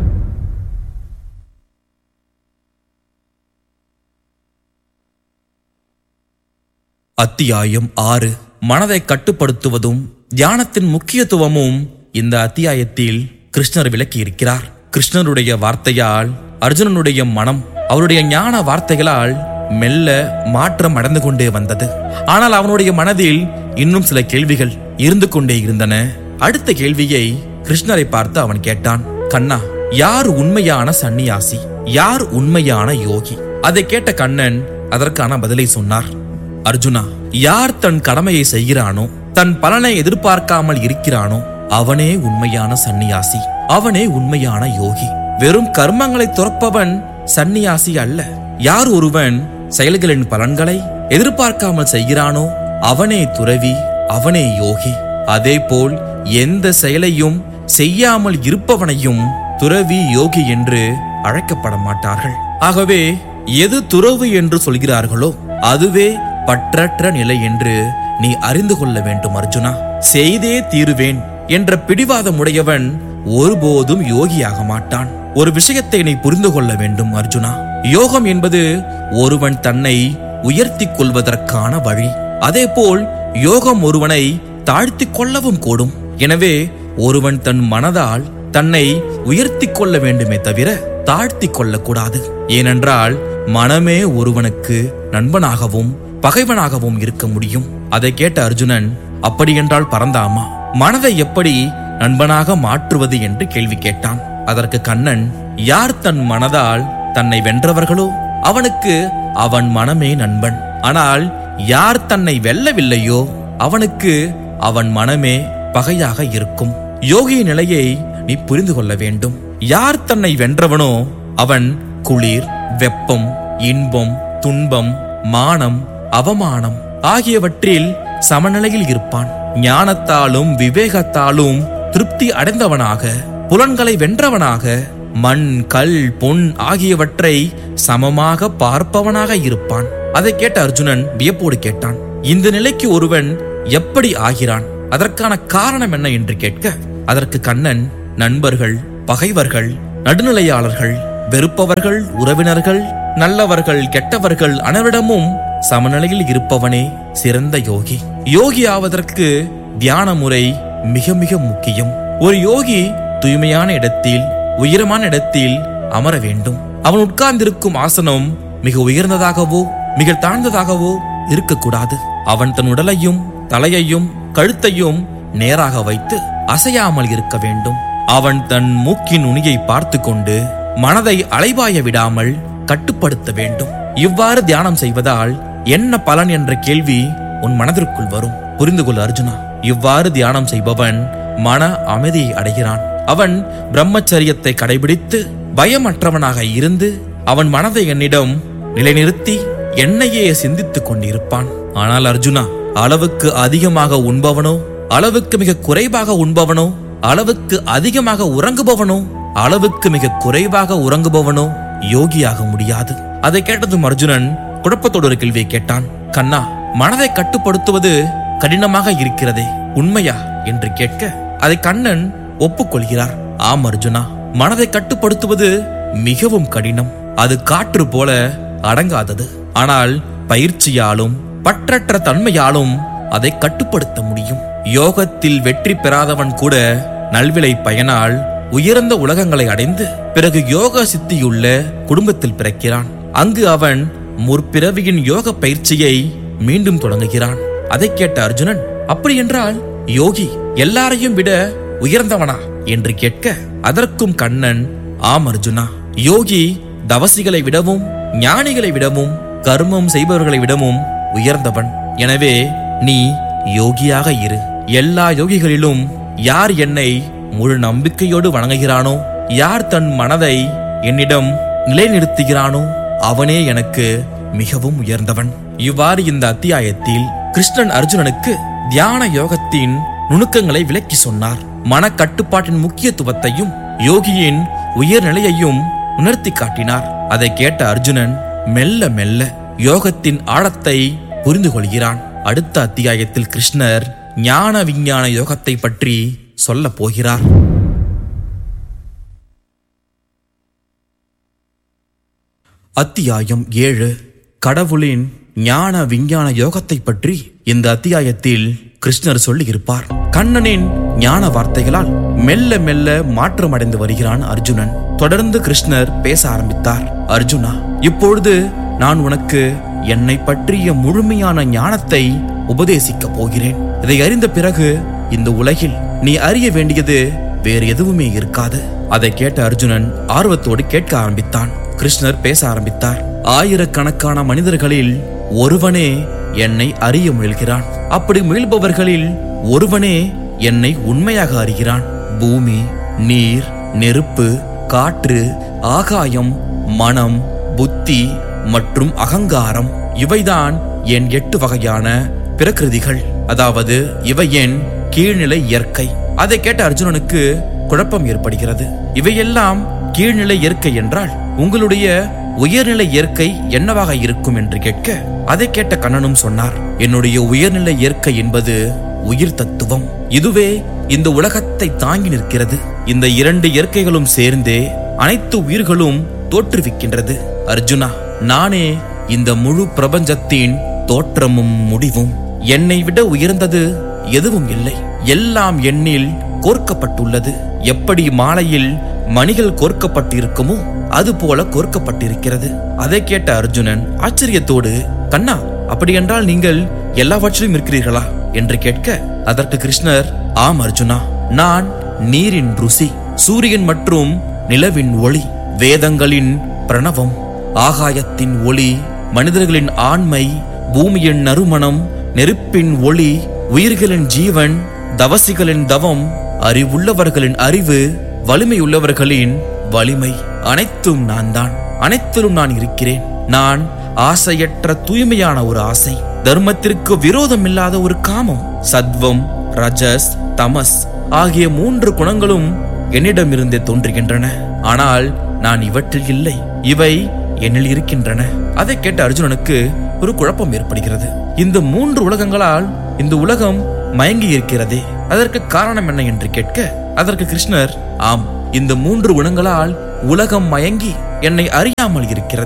அத்தியாயம் ஆறு மனதை கட்டுப்படுத்துவதும் தியானத்தின் முக்கியத்துவமும் இந்த அத்தியாயத்தில் கிருஷ்ணர் விளக்கியிருக்கிறார் கிருஷ்ணருடைய வார்த்தையால் அர்ஜுனனுடைய மனம் அவருடைய ஞான வார்த்தைகளால் மெல்ல மாற்றம் அடைந்து கொண்டே வந்தது ஆனால் அவனுடைய மனதில் இன்னும் சில கேள்விகள் இருந்து கொண்டே இருந்தன அடுத்த கேள்வியை கிருஷ்ணரை பார்த்து அவன் கேட்டான் கண்ணா யார் உண்மையான சந்நியாசி யார் உண்மையான யோகி அதை கேட்ட கண்ணன் அதற்கான பதிலை சொன்னார் அர்ஜுனா யார் தன் கடமையை செய்கிறானோ தன் பலனை எதிர்பார்க்காமல் இருக்கிறானோ அவனே உண்மையான சந்நியாசி அவனே உண்மையான யோகி வெறும் கர்மங்களை துறப்பவன் சந்நியாசி அல்ல யார் ஒருவன் செயல்களின் பலன்களை எதிர்பார்க்காமல் செய்கிறானோ அவனே துறவி அவனே யோகி அதேபோல் எந்த செயலையும் செய்யாமல் இருப்பவனையும் துறவி யோகி என்று அழைக்கப்பட மாட்டார்கள் ஆகவே எது துறவு என்று சொல்கிறார்களோ அதுவே பற்றற்ற நிலை என்று நீ அறிந்து கொள்ள வேண்டும் அர்ஜுனா செய்தே தீருவேன் என்ற பிடிவாதமுடையவன் ஒருபோதும் யோகியாக மாட்டான் ஒரு விஷயத்தை நீ புரிந்து கொள்ள வேண்டும் அர்ஜுனா யோகம் என்பது ஒருவன் தன்னை உயர்த்திக் கொள்வதற்கான வழி அதேபோல் யோகம் ஒருவனை தாழ்த்திக் கொள்ளவும் கூடும் எனவே ஒருவன் தன் மனதால் தன்னை உயர்த்திக் கொள்ள வேண்டுமே தவிர தாழ்த்திக் கொள்ளக்கூடாது ஏனென்றால் மனமே ஒருவனுக்கு நண்பனாகவும் பகைவனாகவும் இருக்க முடியும் அதை கேட்ட அர்ஜுனன் அப்படியென்றால் பரந்தாமா மனதை எப்படி நண்பனாக மாற்றுவது என்று கேள்வி கேட்டான் அதற்கு கண்ணன் யார் தன் மனதால் தன்னை வென்றவர்களோ அவனுக்கு அவன் மனமே நண்பன் ஆனால் யார் தன்னை வெல்லவில்லையோ அவனுக்கு அவன் மனமே பகையாக இருக்கும் யோகி நிலையை நீ புரிந்து கொள்ள வேண்டும் யார் தன்னை வென்றவனோ அவன் குளிர் வெப்பம் இன்பம் துன்பம் மானம் அவமானம் ஆகியவற்றில் சமநிலையில் இருப்பான் ஞானத்தாலும் விவேகத்தாலும் திருப்தி அடைந்தவனாக புலன்களை வென்றவனாக மண் கல் பொன் ஆகியவற்றை சமமாக பார்ப்பவனாக இருப்பான் அதை கேட்ட அர்ஜுனன் வியப்போடு கேட்டான் இந்த நிலைக்கு ஒருவன் எப்படி ஆகிறான் அதற்கான காரணம் என்ன என்று கேட்க அதற்கு கண்ணன் நண்பர்கள் பகைவர்கள் நடுநிலையாளர்கள் வெறுப்பவர்கள் உறவினர்கள் நல்லவர்கள் கெட்டவர்கள் அனைவரிடமும் சமநிலையில் இருப்பவனே சிறந்த யோகி யோகி ஆவதற்கு தியான முறை மிக மிக முக்கியம் ஒரு யோகி தூய்மையான இடத்தில் உயரமான இடத்தில் அமர வேண்டும் அவன் உட்கார்ந்திருக்கும் ஆசனம் மிக உயர்ந்ததாகவோ மிக தாழ்ந்ததாகவோ இருக்கக்கூடாது அவன் தன் உடலையும் தலையையும் கழுத்தையும் நேராக வைத்து அசையாமல் இருக்க வேண்டும் அவன் தன் மூக்கின் நுனியை பார்த்து கொண்டு மனதை அலைபாய விடாமல் கட்டுப்படுத்த வேண்டும் இவ்வாறு தியானம் செய்வதால் என்ன பலன் என்ற கேள்வி உன் மனதிற்குள் வரும் புரிந்து கொள் அர்ஜுனா இவ்வாறு தியானம் செய்பவன் மன அமைதியை அடைகிறான் அவன் பிரம்மச்சரியத்தை கடைபிடித்து பயமற்றவனாக இருந்து அவன் மனதை என்னிடம் நிலைநிறுத்தி என்னையே சிந்தித்துக் கொண்டிருப்பான் ஆனால் அர்ஜுனா அளவுக்கு அதிகமாக உண்பவனோ அளவுக்கு மிக குறைவாக உண்பவனோ அளவுக்கு அதிகமாக உறங்குபவனோ அளவுக்கு மிக குறைவாக உறங்குபவனோ யோகியாக முடியாது அதை கேட்டதும் அர்ஜுனன் குழப்பத்தோடு ஒரு கேள்வியை கேட்டான் கண்ணா மனதை கட்டுப்படுத்துவது கடினமாக இருக்கிறதே உண்மையா என்று கேட்க அதை கண்ணன் ஒப்புக்கொள்கிறார் ஆம் அர்ஜுனா மனதை கட்டுப்படுத்துவது மிகவும் கடினம் அது காற்று போல அடங்காதது ஆனால் பயிற்சியாலும் பற்றற்ற தன்மையாலும் அதை கட்டுப்படுத்த முடியும் யோகத்தில் வெற்றி பெறாதவன் கூட நல்விலை பயனால் உயர்ந்த உலகங்களை அடைந்து பிறகு யோக சித்தியுள்ள குடும்பத்தில் பிறக்கிறான் அங்கு அவன் முற்பிறவியின் யோக பயிற்சியை மீண்டும் தொடங்குகிறான் அதை கேட்ட அர்ஜுனன் அப்படி என்றால் யோகி எல்லாரையும் விட உயர்ந்தவனா என்று கேட்க அதற்கும் கண்ணன் ஆம் அர்ஜுனா யோகி தவசிகளை விடவும் ஞானிகளை விடவும் கர்மம் செய்பவர்களை விடவும் உயர்ந்தவன் எனவே நீ யோகியாக இரு எல்லா யோகிகளிலும் யார் என்னை முழு நம்பிக்கையோடு வணங்குகிறானோ யார் தன் மனதை என்னிடம் நிலைநிறுத்துகிறானோ அவனே எனக்கு மிகவும் உயர்ந்தவன் இவ்வாறு இந்த அத்தியாயத்தில் கிருஷ்ணன் அர்ஜுனனுக்கு தியான யோகத்தின் நுணுக்கங்களை விளக்கி சொன்னார் மனக்கட்டுப்பாட்டின் முக்கியத்துவத்தையும் யோகியின் உயர்நிலையையும் உணர்த்தி காட்டினார் அதை கேட்ட அர்ஜுனன் மெல்ல மெல்ல யோகத்தின் ஆழத்தை புரிந்து கொள்கிறான் அடுத்த அத்தியாயத்தில் கிருஷ்ணர் ஞான விஞ்ஞான யோகத்தை பற்றி சொல்லப் போகிறார் அத்தியாயம் ஏழு கடவுளின் ஞான விஞ்ஞான யோகத்தை பற்றி இந்த அத்தியாயத்தில் கிருஷ்ணர் சொல்லியிருப்பார் கண்ணனின் ஞான வார்த்தைகளால் மெல்ல மெல்ல மாற்றமடைந்து வருகிறான் அர்ஜுனன் தொடர்ந்து கிருஷ்ணர் பேச ஆரம்பித்தார் அர்ஜுனா இப்பொழுது நான் உனக்கு என்னை பற்றிய முழுமையான ஞானத்தை உபதேசிக்கப் போகிறேன் இதை அறிந்த பிறகு இந்த உலகில் நீ அறிய வேண்டியது வேறு எதுவுமே இருக்காது அதை கேட்ட அர்ஜுனன் ஆர்வத்தோடு கேட்க ஆரம்பித்தான் கிருஷ்ணர் பேச ஆரம்பித்தார் ஆயிரக்கணக்கான மனிதர்களில் ஒருவனே என்னை அறிய முயல்கிறான் அப்படி முயல்பவர்களில் ஒருவனே என்னை உண்மையாக அறிகிறான் பூமி நீர் நெருப்பு காற்று ஆகாயம் மனம் புத்தி மற்றும் அகங்காரம் இவைதான் என் எட்டு வகையான பிரகிருதிகள் அதாவது இவை என் கீழ்நிலை இயற்கை அதை கேட்ட அர்ஜுனனுக்கு குழப்பம் ஏற்படுகிறது இவையெல்லாம் கீழ்நிலை இயற்கை என்றால் உங்களுடைய உயர்நிலை இயற்கை என்னவாக இருக்கும் என்று கேட்க அதை கேட்ட கண்ணனும் சொன்னார் என்னுடைய உயர்நிலை இயற்கை என்பது உயிர் தத்துவம் இதுவே இந்த உலகத்தை தாங்கி நிற்கிறது இந்த இரண்டு இயற்கைகளும் சேர்ந்தே அனைத்து உயிர்களும் தோற்றுவிக்கின்றது அர்ஜுனா நானே இந்த முழு பிரபஞ்சத்தின் தோற்றமும் முடிவும் என்னை விட உயர்ந்தது எதுவும் இல்லை எல்லாம் எண்ணில் கோர்க்கப்பட்டுள்ளது எப்படி மாலையில் மணிகள் கோர்க்கப்பட்டிருக்குமோ அது போல கோர்க்கப்பட்டிருக்கிறது அதை கேட்ட அர்ஜுனன் ஆச்சரியத்தோடு கண்ணா அப்படியென்றால் நீங்கள் எல்லாவற்றிலும் இருக்கிறீர்களா என்று கேட்க அதற்கு கிருஷ்ணர் ஆம் அர்ஜுனா நான் நீரின் ருசி சூரியன் மற்றும் நிலவின் ஒளி வேதங்களின் பிரணவம் ஆகாயத்தின் ஒளி மனிதர்களின் ஆண்மை பூமியின் நறுமணம் நெருப்பின் ஒளி உயிர்களின் ஜீவன் தவசிகளின் தவம் அறிவுள்ளவர்களின் அறிவு வலிமையுள்ளவர்களின் வலிமை அனைத்தும் நான் தான் அனைத்திலும் நான் இருக்கிறேன் நான் ஆசையற்ற தூய்மையான ஒரு ஆசை தர்மத்திற்கு விரோதமில்லாத ஒரு காமம் சத்வம் ரஜஸ் தமஸ் ஆகிய மூன்று குணங்களும் என்னிடமிருந்தே தோன்றுகின்றன ஆனால் நான் இவற்றில் இல்லை இவை என்னில் இருக்கின்றன அதை கேட்ட அர்ஜுனனுக்கு ஒரு குழப்பம் ஏற்படுகிறது இந்த மூன்று உலகங்களால் இந்த உலகம் மயங்கி இருக்கிறதே அதற்கு காரணம் என்ன என்று கேட்க அதற்கு கிருஷ்ணர் ஆம் இந்த மூன்று குணங்களால் உலகம் மயங்கி என்னை அறியாமல் இருக்கிறது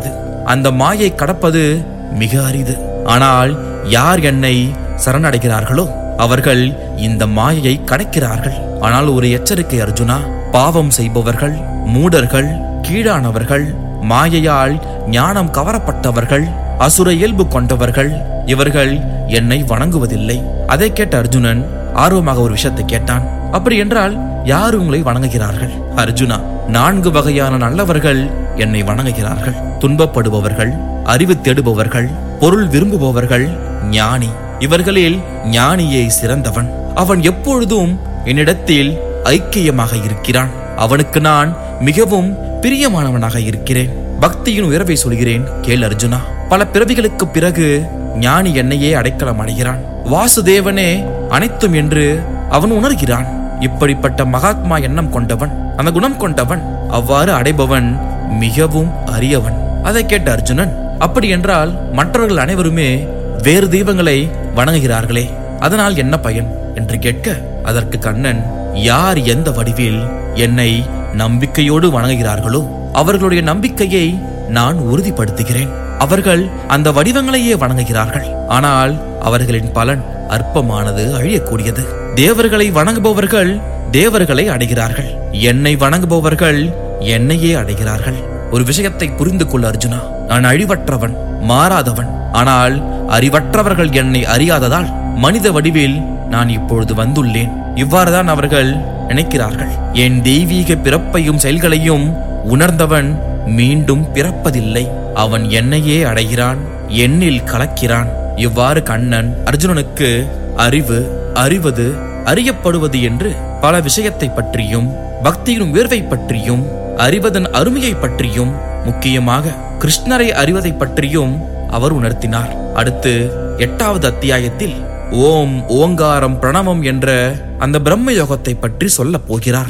அந்த மாயை கடப்பது மிக அரிது ஆனால் யார் என்னை சரணடைகிறார்களோ அவர்கள் இந்த மாயையை கடக்கிறார்கள் ஆனால் ஒரு எச்சரிக்கை அர்ஜுனா பாவம் செய்பவர்கள் மூடர்கள் கீழானவர்கள் மாயையால் ஞானம் கவரப்பட்டவர்கள் அசுர இயல்பு கொண்டவர்கள் இவர்கள் என்னை வணங்குவதில்லை அதை கேட்ட அர்ஜுனன் ஆர்வமாக ஒரு விஷயத்தை கேட்டான் அப்படி என்றால் யார் உங்களை வணங்குகிறார்கள் அர்ஜுனா நான்கு வகையான நல்லவர்கள் என்னை வணங்குகிறார்கள் துன்பப்படுபவர்கள் அறிவு தேடுபவர்கள் பொருள் விரும்புபவர்கள் ஞானி இவர்களில் ஞானியே சிறந்தவன் அவன் எப்பொழுதும் என்னிடத்தில் ஐக்கியமாக இருக்கிறான் அவனுக்கு நான் மிகவும் பிரியமானவனாக இருக்கிறேன் பக்தியின் உயர்வை சொல்கிறேன் கேள் அர்ஜுனா பல பிறவிகளுக்கு பிறகு ஞானி என்னையே அடைக்கலம் அடைகிறான் வாசுதேவனே அனைத்தும் என்று அவன் உணர்கிறான் இப்படிப்பட்ட மகாத்மா எண்ணம் கொண்டவன் அந்த குணம் கொண்டவன் அவ்வாறு அடைபவன் மிகவும் அரியவன் அதை கேட்ட அர்ஜுனன் அப்படி என்றால் மற்றவர்கள் அனைவருமே வேறு தெய்வங்களை வணங்குகிறார்களே அதனால் என்ன பயன் என்று கேட்க அதற்கு கண்ணன் யார் எந்த வடிவில் என்னை நம்பிக்கையோடு வணங்குகிறார்களோ அவர்களுடைய நம்பிக்கையை நான் உறுதிப்படுத்துகிறேன் அவர்கள் அந்த வடிவங்களையே வணங்குகிறார்கள் ஆனால் அவர்களின் பலன் அற்பமானது அழியக்கூடியது தேவர்களை வணங்குபவர்கள் தேவர்களை அடைகிறார்கள் என்னை வணங்குபவர்கள் என்னையே அடைகிறார்கள் ஒரு விஷயத்தை புரிந்து கொள் அர்ஜுனா நான் அழிவற்றவன் மாறாதவன் ஆனால் அறிவற்றவர்கள் என்னை அறியாததால் மனித வடிவில் நான் இப்பொழுது வந்துள்ளேன் இவ்வாறுதான் அவர்கள் நினைக்கிறார்கள் என் தெய்வீக பிறப்பையும் செயல்களையும் உணர்ந்தவன் மீண்டும் பிறப்பதில்லை அவன் என்னையே அடைகிறான் என்னில் கலக்கிறான் இவ்வாறு கண்ணன் அர்ஜுனனுக்கு அறிவு அறிவது அறியப்படுவது என்று பல விஷயத்தை பற்றியும் பக்தியின் உயர்வை பற்றியும் அறிவதன் அருமையை பற்றியும் முக்கியமாக கிருஷ்ணரை அறிவதை பற்றியும் அவர் உணர்த்தினார் அடுத்து எட்டாவது அத்தியாயத்தில் ஓம் ஓங்காரம் பிரணவம் என்ற அந்த பிரம்ம யோகத்தை பற்றி சொல்லப் போகிறார்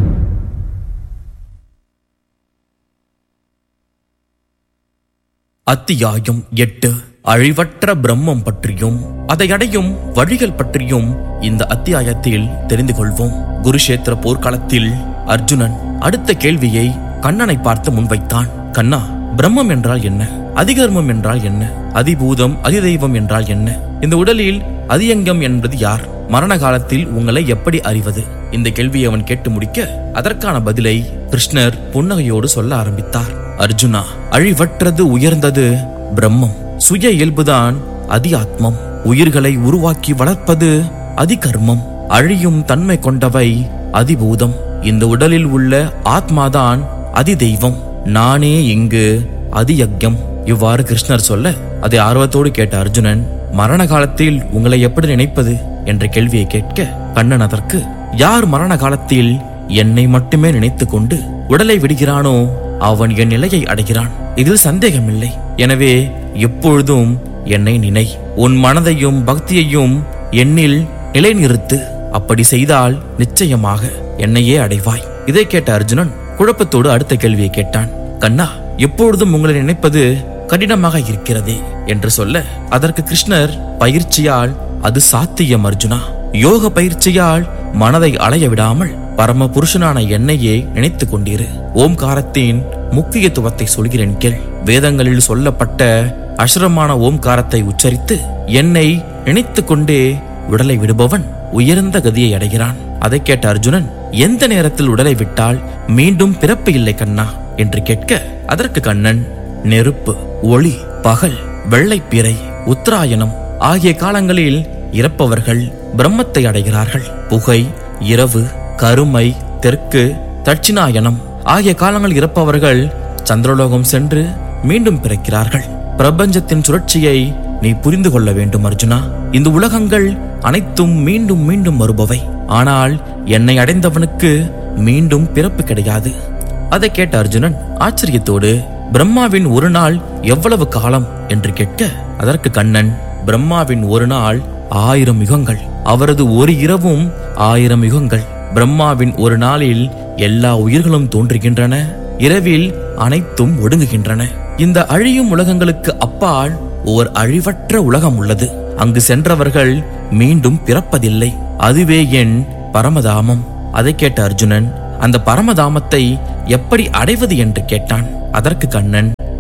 அத்தியாயம் எட்டு அழிவற்ற பிரம்மம் பற்றியும் அதை அடையும் வழிகள் பற்றியும் இந்த அத்தியாயத்தில் தெரிந்து கொள்வோம் குருஷேத்திர போர்க்களத்தில் அர்ஜுனன் அடுத்த கேள்வியை கண்ணனை பார்த்து முன்வைத்தான் கண்ணா பிரம்மம் என்றால் என்ன அதிகர்மம் என்றால் என்ன அதிபூதம் அதிதெய்வம் என்றால் என்ன இந்த உடலில் அதியங்கம் என்பது யார் மரண காலத்தில் உங்களை எப்படி அறிவது இந்த கேள்வியை அவன் கேட்டு முடிக்க அதற்கான பதிலை கிருஷ்ணர் புன்னகையோடு சொல்ல ஆரம்பித்தார் அர்ஜுனா அழிவற்றது உயர்ந்தது பிரம்மம் சுய இயல்புதான் அதி ஆத்மம் உயிர்களை உருவாக்கி வளர்ப்பது அதிகர்மம் அழியும் தன்மை கொண்டவை அதிபூதம் இந்த உடலில் உள்ள ஆத்மாதான் அதி தெய்வம் நானே இங்கு அதியக்யம் இவ்வாறு கிருஷ்ணர் சொல்ல அதை ஆர்வத்தோடு கேட்ட அர்ஜுனன் மரண காலத்தில் உங்களை எப்படி நினைப்பது என்ற கேள்வியை கேட்க கண்ணன் அதற்கு யார் மரண காலத்தில் என்னை மட்டுமே நினைத்துக் கொண்டு உடலை விடுகிறானோ அவன் என் நிலையை அடைகிறான் இதில் சந்தேகமில்லை எனவே எப்பொழுதும் என்னை நினை உன் மனதையும் பக்தியையும் என்னில் நிலைநிறுத்து அப்படி செய்தால் நிச்சயமாக என்னையே அடைவாய் இதை கேட்ட அர்ஜுனன் குழப்பத்தோடு அடுத்த கேள்வியை கேட்டான் கண்ணா எப்பொழுதும் உங்களை நினைப்பது கடினமாக இருக்கிறதே என்று சொல்ல அதற்கு கிருஷ்ணர் பயிற்சியால் அது சாத்தியம் அர்ஜுனா யோக பயிற்சியால் மனதை அலைய விடாமல் பரம புருஷனான என்னையே நினைத்துக் கொண்டிரு ஓம்காரத்தின் முக்கியத்துவத்தை சொல்கிறேன் கேள் வேதங்களில் சொல்லப்பட்ட அசுரமான ஓம்காரத்தை உச்சரித்து என்னை நினைத்துக் கொண்டே உடலை விடுபவன் உயர்ந்த கதியை அடைகிறான் அதை கேட்ட அர்ஜுனன் எந்த நேரத்தில் உடலை விட்டால் மீண்டும் பிறப்பு இல்லை கண்ணா என்று கேட்க அதற்கு கண்ணன் நெருப்பு ஒளி பகல் வெள்ளைப்பிறை உத்தராயணம் ஆகிய காலங்களில் இறப்பவர்கள் பிரம்மத்தை அடைகிறார்கள் புகை இரவு கருமை தெற்கு தட்சிணாயனம் ஆகிய காலங்கள் இறப்பவர்கள் சந்திரலோகம் சென்று மீண்டும் பிறக்கிறார்கள் பிரபஞ்சத்தின் சுழற்சியை நீ புரிந்து கொள்ள வேண்டும் அர்ஜுனா இந்த உலகங்கள் அனைத்தும் மீண்டும் மீண்டும் வருபவை ஆனால் என்னை அடைந்தவனுக்கு மீண்டும் பிறப்பு கிடையாது அதை கேட்ட அர்ஜுனன் ஆச்சரியத்தோடு பிரம்மாவின் ஒரு நாள் எவ்வளவு காலம் என்று கேட்க அதற்கு கண்ணன் பிரம்மாவின் ஒரு நாள் ஆயிரம் யுகங்கள் அவரது ஒரு இரவும் ஆயிரம் யுகங்கள் பிரம்மாவின் ஒரு நாளில் எல்லா உயிர்களும் தோன்றுகின்றன இரவில் அனைத்தும் ஒடுங்குகின்றன இந்த அழியும் உலகங்களுக்கு அப்பால் ஓர் அழிவற்ற உலகம் உள்ளது அங்கு சென்றவர்கள் மீண்டும் பிறப்பதில்லை அதுவே என் பரமதாமம் அதை கேட்ட அர்ஜுனன் அந்த பரமதாமத்தை எப்படி அடைவது என்று கேட்டான் அதற்கு கண்ணன்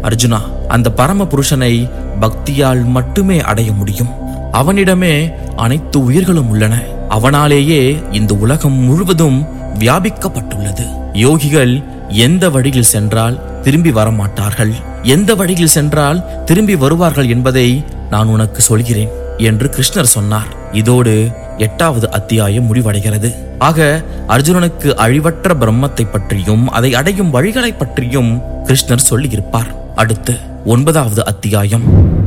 அர்ஜுனா அந்த பரம புருஷனை பக்தியால் மட்டுமே அடைய முடியும் அவனிடமே அனைத்து உயிர்களும் உள்ளன அவனாலேயே இந்த உலகம் முழுவதும் வியாபிக்கப்பட்டுள்ளது யோகிகள் எந்த வழியில் சென்றால் திரும்பி வரமாட்டார்கள் எந்த வழியில் சென்றால் திரும்பி வருவார்கள் என்பதை நான் உனக்கு சொல்கிறேன் என்று கிருஷ்ணர் சொன்னார் இதோடு எட்டாவது அத்தியாயம் முடிவடைகிறது ஆக அர்ஜுனனுக்கு அழிவற்ற பிரம்மத்தை பற்றியும் அதை அடையும் வழிகளை பற்றியும் கிருஷ்ணர் சொல்லியிருப்பார் அடுத்து ஒன்பதாவது அத்தியாயம்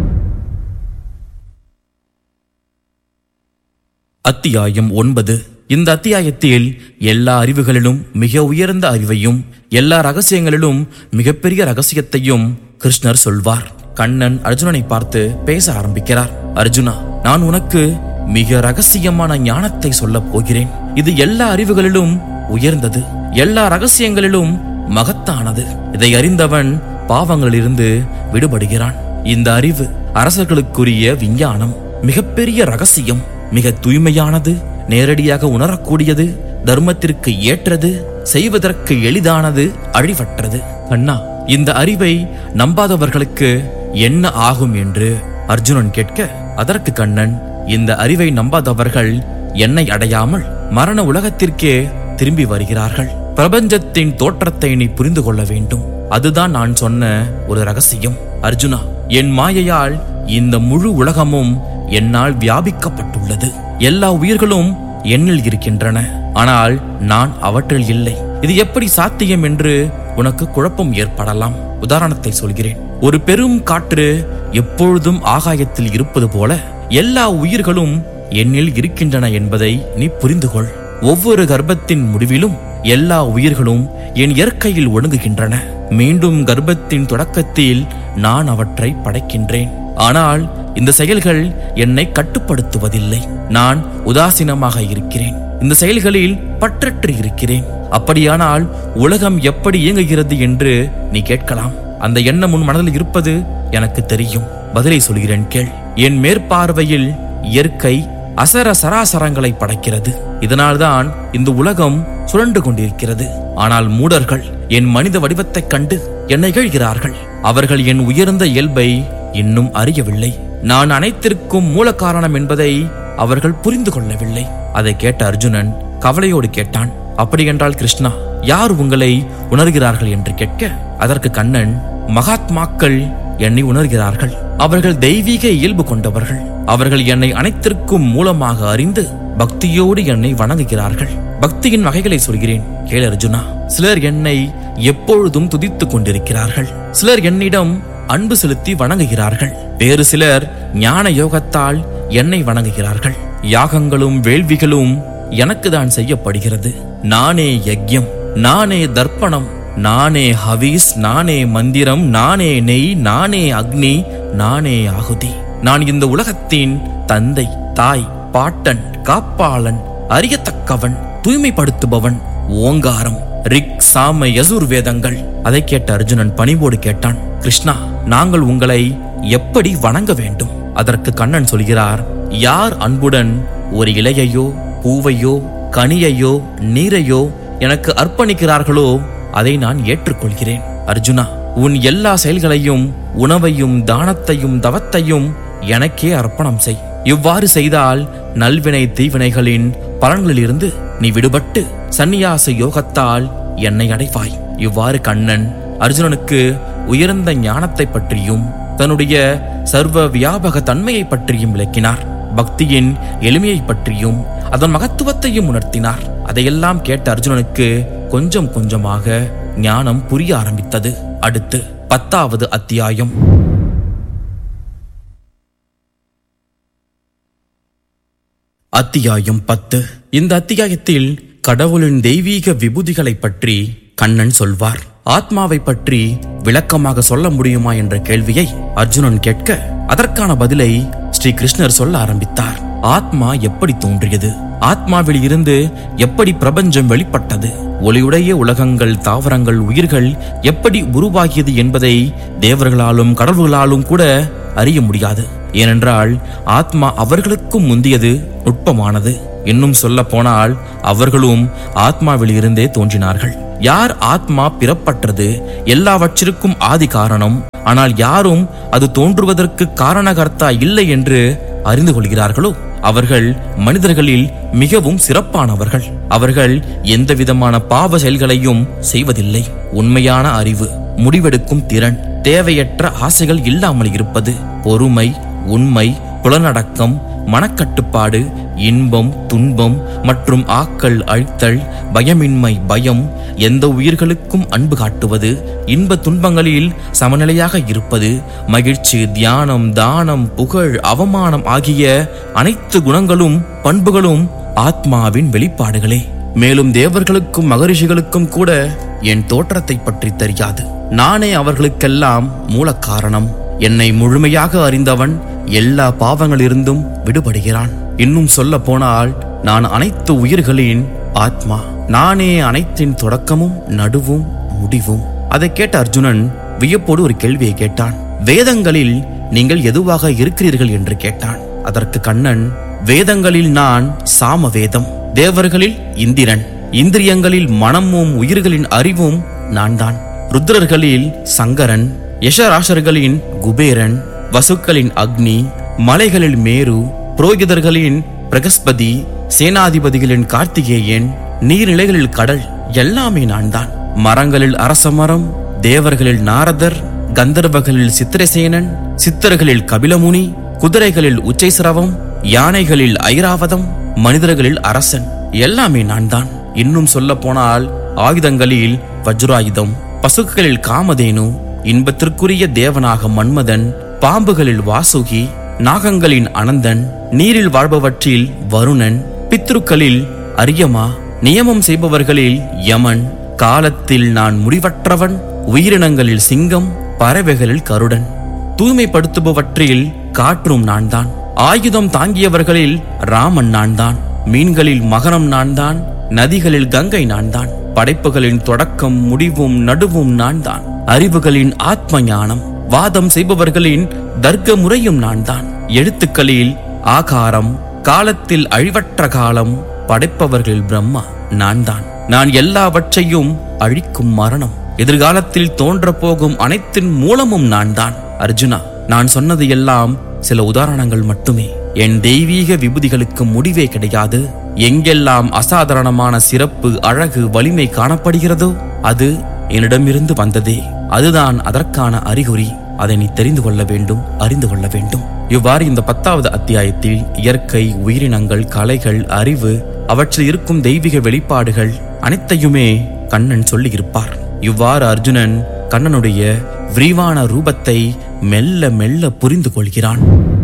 அத்தியாயம் ஒன்பது இந்த அத்தியாயத்தில் எல்லா அறிவுகளிலும் மிக உயர்ந்த அறிவையும் எல்லா ரகசியங்களிலும் மிகப்பெரிய ரகசியத்தையும் கிருஷ்ணர் சொல்வார் கண்ணன் அர்ஜுனனை பார்த்து பேச ஆரம்பிக்கிறார் அர்ஜுனா நான் உனக்கு மிக ரகசியமான ஞானத்தை சொல்லப் போகிறேன் இது எல்லா அறிவுகளிலும் உயர்ந்தது எல்லா ரகசியங்களிலும் மகத்தானது இதை அறிந்தவன் பாவங்களிலிருந்து விடுபடுகிறான் இந்த அறிவு அரசர்களுக்குரிய விஞ்ஞானம் மிகப்பெரிய ரகசியம் மிக தூய்மையானது நேரடியாக உணரக்கூடியது தர்மத்திற்கு ஏற்றது செய்வதற்கு எளிதானது அழிவற்றது அண்ணா இந்த அறிவை நம்பாதவர்களுக்கு என்ன ஆகும் என்று அர்ஜுனன் கேட்க அதற்கு கண்ணன் இந்த அறிவை நம்பாதவர்கள் என்னை அடையாமல் மரண உலகத்திற்கே திரும்பி வருகிறார்கள் பிரபஞ்சத்தின் தோற்றத்தை நீ புரிந்து கொள்ள வேண்டும் அதுதான் நான் சொன்ன ஒரு ரகசியம் அர்ஜுனா என் மாயையால் இந்த முழு உலகமும் என்னால் வியாபிக்கப்பட்டுள்ளது எல்லா உயிர்களும் என்னில் இருக்கின்றன ஆனால் நான் அவற்றில் இல்லை இது எப்படி சாத்தியம் என்று உனக்கு குழப்பம் ஏற்படலாம் உதாரணத்தை சொல்கிறேன் ஒரு பெரும் காற்று எப்பொழுதும் ஆகாயத்தில் இருப்பது போல எல்லா உயிர்களும் என்னில் இருக்கின்றன என்பதை நீ புரிந்து கொள் ஒவ்வொரு கர்ப்பத்தின் முடிவிலும் எல்லா உயிர்களும் என் இயற்கையில் ஒடுங்குகின்றன மீண்டும் கர்ப்பத்தின் தொடக்கத்தில் நான் அவற்றை படைக்கின்றேன் ஆனால் இந்த செயல்கள் என்னை கட்டுப்படுத்துவதில்லை நான் உதாசீனமாக இருக்கிறேன் இந்த செயல்களில் பற்றற்று இருக்கிறேன் அப்படியானால் உலகம் எப்படி இயங்குகிறது என்று நீ கேட்கலாம் அந்த எண்ணம் உன் மனதில் இருப்பது எனக்கு தெரியும் பதிலை சொல்கிறேன் கேள் என் மேற்பார்வையில் இயற்கை அசர சராசரங்களை படைக்கிறது இதனால்தான் இந்த உலகம் சுழன்று கொண்டிருக்கிறது ஆனால் மூடர்கள் என் மனித வடிவத்தைக் கண்டு என்னை இகழ்கிறார்கள் அவர்கள் என் உயர்ந்த இயல்பை இன்னும் அறியவில்லை நான் அனைத்திற்கும் மூல காரணம் என்பதை அவர்கள் புரிந்து கொள்ளவில்லை அதை கேட்ட அர்ஜுனன் கவலையோடு கேட்டான் அப்படியென்றால் கிருஷ்ணா யார் உங்களை உணர்கிறார்கள் என்று கேட்க அதற்கு கண்ணன் மகாத்மாக்கள் என்னை உணர்கிறார்கள் அவர்கள் தெய்வீக இயல்பு கொண்டவர்கள் அவர்கள் என்னை அனைத்திற்கும் மூலமாக அறிந்து பக்தியோடு என்னை வணங்குகிறார்கள் பக்தியின் வகைகளை சொல்கிறேன் கேள் அர்ஜுனா சிலர் என்னை எப்பொழுதும் துதித்துக் கொண்டிருக்கிறார்கள் சிலர் என்னிடம் அன்பு செலுத்தி வணங்குகிறார்கள் வேறு சிலர் ஞான யோகத்தால் என்னை வணங்குகிறார்கள் யாகங்களும் வேள்விகளும் எனக்கு தான் செய்யப்படுகிறது நானே யஜ்யம் நானே தர்ப்பணம் நானே ஹவீஸ் நானே மந்திரம் நானே நெய் நானே அக்னி நானே ஆகுதி நான் இந்த உலகத்தின் தந்தை தாய் பாட்டன் காப்பாளன் அறியத்தக்கவன் தூய்மைப்படுத்துபவன் ஓங்காரம் ரிக் சாம யசுர் வேதங்கள் அதை கேட்ட அர்ஜுனன் பணிவோடு கேட்டான் கிருஷ்ணா நாங்கள் உங்களை எப்படி வணங்க வேண்டும் அதற்கு கண்ணன் சொல்கிறார் யார் அன்புடன் ஒரு இலையையோ பூவையோ கனியையோ நீரையோ எனக்கு அர்ப்பணிக்கிறார்களோ அதை நான் ஏற்றுக்கொள்கிறேன் அர்ஜுனா உன் எல்லா செயல்களையும் உணவையும் தானத்தையும் தவத்தையும் எனக்கே அர்ப்பணம் செய் இவ்வாறு செய்தால் நல்வினை தீவினைகளின் பலன்களிலிருந்து நீ விடுபட்டு சந்நியாச யோகத்தால் என்னை அடைவாய் இவ்வாறு கண்ணன் அர்ஜுனனுக்கு உயர்ந்த ஞானத்தை பற்றியும் தன்னுடைய சர்வ வியாபக தன்மையை பற்றியும் விளக்கினார் பக்தியின் எளிமையை பற்றியும் அதன் மகத்துவத்தையும் உணர்த்தினார் அதையெல்லாம் கேட்ட அர்ஜுனனுக்கு கொஞ்சம் கொஞ்சமாக ஞானம் புரிய ஆரம்பித்தது அடுத்து பத்தாவது அத்தியாயம் அத்தியாயம் பத்து இந்த அத்தியாயத்தில் கடவுளின் தெய்வீக விபூதிகளை பற்றி கண்ணன் சொல்வார் ஆத்மாவை பற்றி விளக்கமாக சொல்ல முடியுமா என்ற கேள்வியை அர்ஜுனன் கேட்க அதற்கான பதிலை ஸ்ரீ கிருஷ்ணர் சொல்ல ஆரம்பித்தார் ஆத்மா எப்படி தோன்றியது ஆத்மாவில் இருந்து எப்படி பிரபஞ்சம் வெளிப்பட்டது ஒளியுடைய உலகங்கள் தாவரங்கள் உயிர்கள் எப்படி உருவாகியது என்பதை தேவர்களாலும் கடவுள்களாலும் கூட அறிய முடியாது ஏனென்றால் ஆத்மா அவர்களுக்கும் முந்தியது நுட்பமானது இன்னும் சொல்ல போனால் அவர்களும் ஆத்மாவில் இருந்தே தோன்றினார்கள் யார் ஆத்மா பிறப்பற்றது எல்லாவற்றிற்கும் ஆதி காரணம் ஆனால் யாரும் அது தோன்றுவதற்கு காரணகர்த்தா இல்லை என்று அறிந்து கொள்கிறார்களோ அவர்கள் மனிதர்களில் மிகவும் சிறப்பானவர்கள் அவர்கள் எந்த விதமான பாவ செயல்களையும் செய்வதில்லை உண்மையான அறிவு முடிவெடுக்கும் திறன் தேவையற்ற ஆசைகள் இல்லாமல் இருப்பது பொறுமை உண்மை புலனடக்கம் மனக்கட்டுப்பாடு இன்பம் துன்பம் மற்றும் ஆக்கல் அழித்தல் பயமின்மை பயம் எந்த உயிர்களுக்கும் அன்பு காட்டுவது இன்ப துன்பங்களில் சமநிலையாக இருப்பது மகிழ்ச்சி தியானம் தானம் புகழ் அவமானம் ஆகிய அனைத்து குணங்களும் பண்புகளும் ஆத்மாவின் வெளிப்பாடுகளே மேலும் தேவர்களுக்கும் மகரிஷிகளுக்கும் கூட என் தோற்றத்தை பற்றி தெரியாது நானே அவர்களுக்கெல்லாம் மூல காரணம் என்னை முழுமையாக அறிந்தவன் எல்லா பாவங்களிலிருந்தும் விடுபடுகிறான் இன்னும் சொல்ல போனால் நான் அனைத்து உயிர்களின் ஆத்மா நானே அனைத்தின் தொடக்கமும் நடுவும் முடிவும் அதை கேட்ட அர்ஜுனன் வியப்போடு ஒரு கேள்வியை கேட்டான் வேதங்களில் நீங்கள் எதுவாக இருக்கிறீர்கள் என்று கேட்டான் அதற்கு கண்ணன் வேதங்களில் நான் சாம வேதம் தேவர்களில் இந்திரன் இந்திரியங்களில் மனமும் உயிர்களின் அறிவும் நான் தான் ருத்ரர்களில் சங்கரன் யஷராசர்களின் குபேரன் வசுக்களின் அக்னி மலைகளில் மேரு புரோகிதர்களின் பிரகஸ்பதி சேனாதிபதிகளின் கார்த்திகேயன் நீர்நிலைகளில் கடல் எல்லாமே நான் தான் மரங்களில் அரச மரம் தேவர்களில் நாரதர் கந்தர்வகளில் சித்திரசேனன் சித்தர்களில் கபிலமுனி குதிரைகளில் உச்சைசிரவம் யானைகளில் ஐராவதம் மனிதர்களில் அரசன் எல்லாமே நான் தான் இன்னும் சொல்ல போனால் ஆயுதங்களில் வஜ்ராயுதம் பசுக்களில் காமதேனு இன்பத்திற்குரிய தேவனாக மன்மதன் பாம்புகளில் வாசுகி நாகங்களின் அனந்தன் நீரில் வாழ்பவற்றில் வருணன் பித்ருக்களில் அரியமா நியமம் செய்பவர்களில் யமன் காலத்தில் நான் முடிவற்றவன் உயிரினங்களில் சிங்கம் பறவைகளில் கருடன் தூய்மைப்படுத்துபவற்றில் காற்றும் நான் தான் ஆயுதம் தாங்கியவர்களில் ராமன் நான் தான் மீன்களில் மகரம் நான் தான் நதிகளில் கங்கை நான் தான் படைப்புகளின் தொடக்கம் முடிவும் நடுவும் நான் தான் அறிவுகளின் ஆத்ம ஞானம் வாதம் செய்பவர்களின் தர்க்க முறையும் நான் தான் எழுத்துக்களில் ஆகாரம் காலத்தில் அழிவற்ற காலம் படைப்பவர்களில் பிரம்மா நான் தான் நான் எல்லாவற்றையும் அழிக்கும் மரணம் எதிர்காலத்தில் தோன்றப் போகும் அனைத்தின் மூலமும் நான் தான் அர்ஜுனா நான் சொன்னது எல்லாம் சில உதாரணங்கள் மட்டுமே என் தெய்வீக விபூதிகளுக்கு முடிவே கிடையாது எங்கெல்லாம் அசாதாரணமான சிறப்பு அழகு வலிமை காணப்படுகிறதோ அது என்னிடமிருந்து வந்ததே அதுதான் அதற்கான அறிகுறி அதை நீ தெரிந்து கொள்ள வேண்டும் அறிந்து கொள்ள வேண்டும் இவ்வாறு இந்த பத்தாவது அத்தியாயத்தில் இயற்கை உயிரினங்கள் கலைகள் அறிவு அவற்றில் இருக்கும் தெய்வீக வெளிப்பாடுகள் அனைத்தையுமே கண்ணன் சொல்லியிருப்பார் இவ்வாறு அர்ஜுனன் கண்ணனுடைய விரிவான ரூபத்தை மெல்ல மெல்ல புரிந்து கொள்கிறான்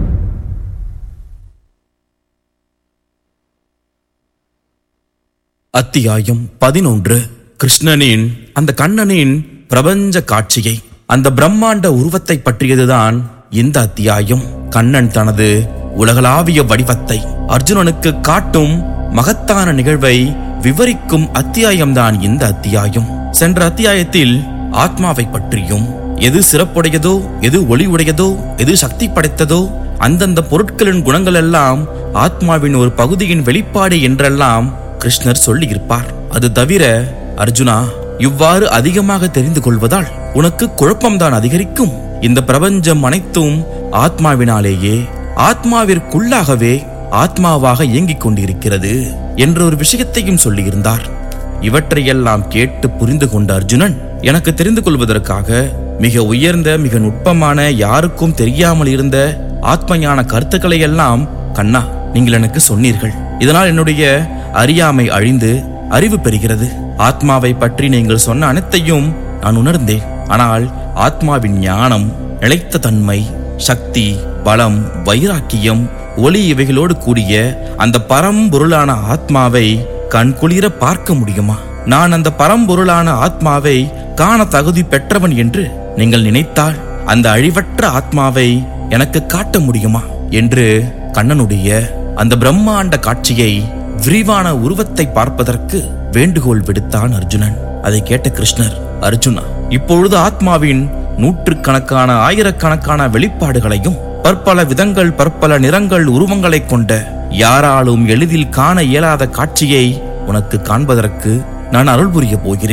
அத்தியாயம் பதினொன்று கிருஷ்ணனின் அந்த கண்ணனின் பிரபஞ்ச காட்சியை அந்த பிரம்மாண்ட உருவத்தை பற்றியதுதான் இந்த அத்தியாயம் கண்ணன் தனது உலகளாவிய வடிவத்தை அர்ஜுனனுக்கு காட்டும் மகத்தான நிகழ்வை விவரிக்கும் அத்தியாயம்தான் இந்த அத்தியாயம் சென்ற அத்தியாயத்தில் ஆத்மாவை பற்றியும் எது சிறப்புடையதோ எது ஒளி உடையதோ எது சக்தி படைத்ததோ அந்தந்த பொருட்களின் குணங்கள் எல்லாம் ஆத்மாவின் ஒரு பகுதியின் வெளிப்பாடு என்றெல்லாம் கிருஷ்ணர் சொல்லியிருப்பார் அது தவிர அர்ஜுனா இவ்வாறு அதிகமாக தெரிந்து கொள்வதால் உனக்கு குழப்பம்தான் அதிகரிக்கும் இந்த பிரபஞ்சம் அனைத்தும் ஆத்மாவினாலேயே ஆத்மாவிற்குள்ளாகவே ஆத்மாவாக இயங்கிக் கொண்டிருக்கிறது என்ற ஒரு விஷயத்தையும் சொல்லியிருந்தார் இவற்றையெல்லாம் கேட்டு புரிந்து கொண்ட அர்ஜுனன் எனக்கு தெரிந்து கொள்வதற்காக மிக உயர்ந்த மிக நுட்பமான யாருக்கும் தெரியாமல் இருந்த ஆத்மஞான கருத்துக்களை எல்லாம் கண்ணா நீங்கள் எனக்கு சொன்னீர்கள் இதனால் என்னுடைய அறியாமை அழிந்து அறிவு பெறுகிறது ஆத்மாவை பற்றி நீங்கள் சொன்ன அனைத்தையும் நான் உணர்ந்தேன் ஆனால் ஆத்மாவின் ஞானம் நிலைத்த தன்மை சக்தி பலம் வைராக்கியம் ஒளி இவைகளோடு கூடிய அந்த பரம்பொருளான ஆத்மாவை கண்குளிர பார்க்க முடியுமா நான் அந்த பரம்பொருளான ஆத்மாவை காண தகுதி பெற்றவன் என்று நீங்கள் நினைத்தால் அந்த அழிவற்ற ஆத்மாவை எனக்கு காட்ட முடியுமா என்று கண்ணனுடைய அந்த பிரம்மாண்ட காட்சியை விரிவான உருவத்தை பார்ப்பதற்கு வேண்டுகோள் விடுத்தான் அர்ஜுனன் அதை கேட்ட கிருஷ்ணர் அர்ஜுனா இப்பொழுது ஆத்மாவின் நூற்றுக்கணக்கான ஆயிரக்கணக்கான வெளிப்பாடுகளையும் பற்பல விதங்கள் பற்பல நிறங்கள் உருவங்களைக் கொண்ட யாராலும் எளிதில் காண இயலாத காட்சியை உனக்கு காண்பதற்கு நான் அருள் புரிய போகிறேன்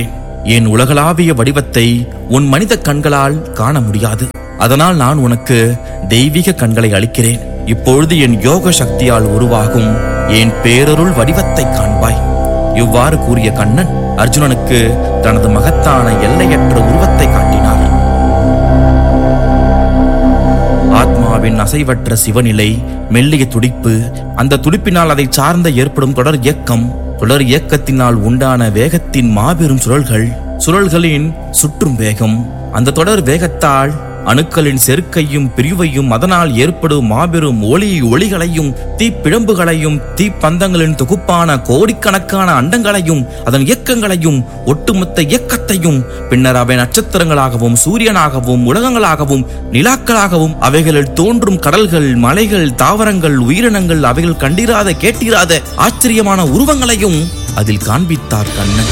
என் உலகளாவிய வடிவத்தை உன் மனித கண்களால் காண முடியாது அதனால் நான் உனக்கு தெய்வீக கண்களை அளிக்கிறேன் இப்பொழுது என் யோக சக்தியால் உருவாகும் என் பேரருள் வடிவத்தை காண்பாய் இவ்வாறு கூறிய கண்ணன் அர்ஜுனனுக்கு தனது மகத்தான எல்லையற்ற உருவத்தை காட்டினார் ஆத்மாவின் அசைவற்ற சிவநிலை மெல்லிய துடிப்பு அந்த துடிப்பினால் அதை சார்ந்த ஏற்படும் தொடர் இயக்கம் தொடர் இயக்கத்தினால் உண்டான வேகத்தின் மாபெரும் சுழல்கள் சுழல்களின் சுற்றும் வேகம் அந்த தொடர் வேகத்தால் அணுக்களின் செருக்கையும் பிரிவையும் அதனால் ஏற்படும் மாபெரும் ஒளி ஒளிகளையும் தீப்பிழம்புகளையும் தீப்பந்தங்களின் தொகுப்பான கோடிக்கணக்கான அண்டங்களையும் அதன் இயக்கங்களையும் ஒட்டுமொத்த இயக்கத்தையும் பின்னர் அவை நட்சத்திரங்களாகவும் சூரியனாகவும் உலகங்களாகவும் நிலாக்களாகவும் அவைகளில் தோன்றும் கடல்கள் மலைகள் தாவரங்கள் உயிரினங்கள் அவைகள் கண்டிராத கேட்டிராத ஆச்சரியமான உருவங்களையும் அதில் காண்பித்தார் கண்ணன்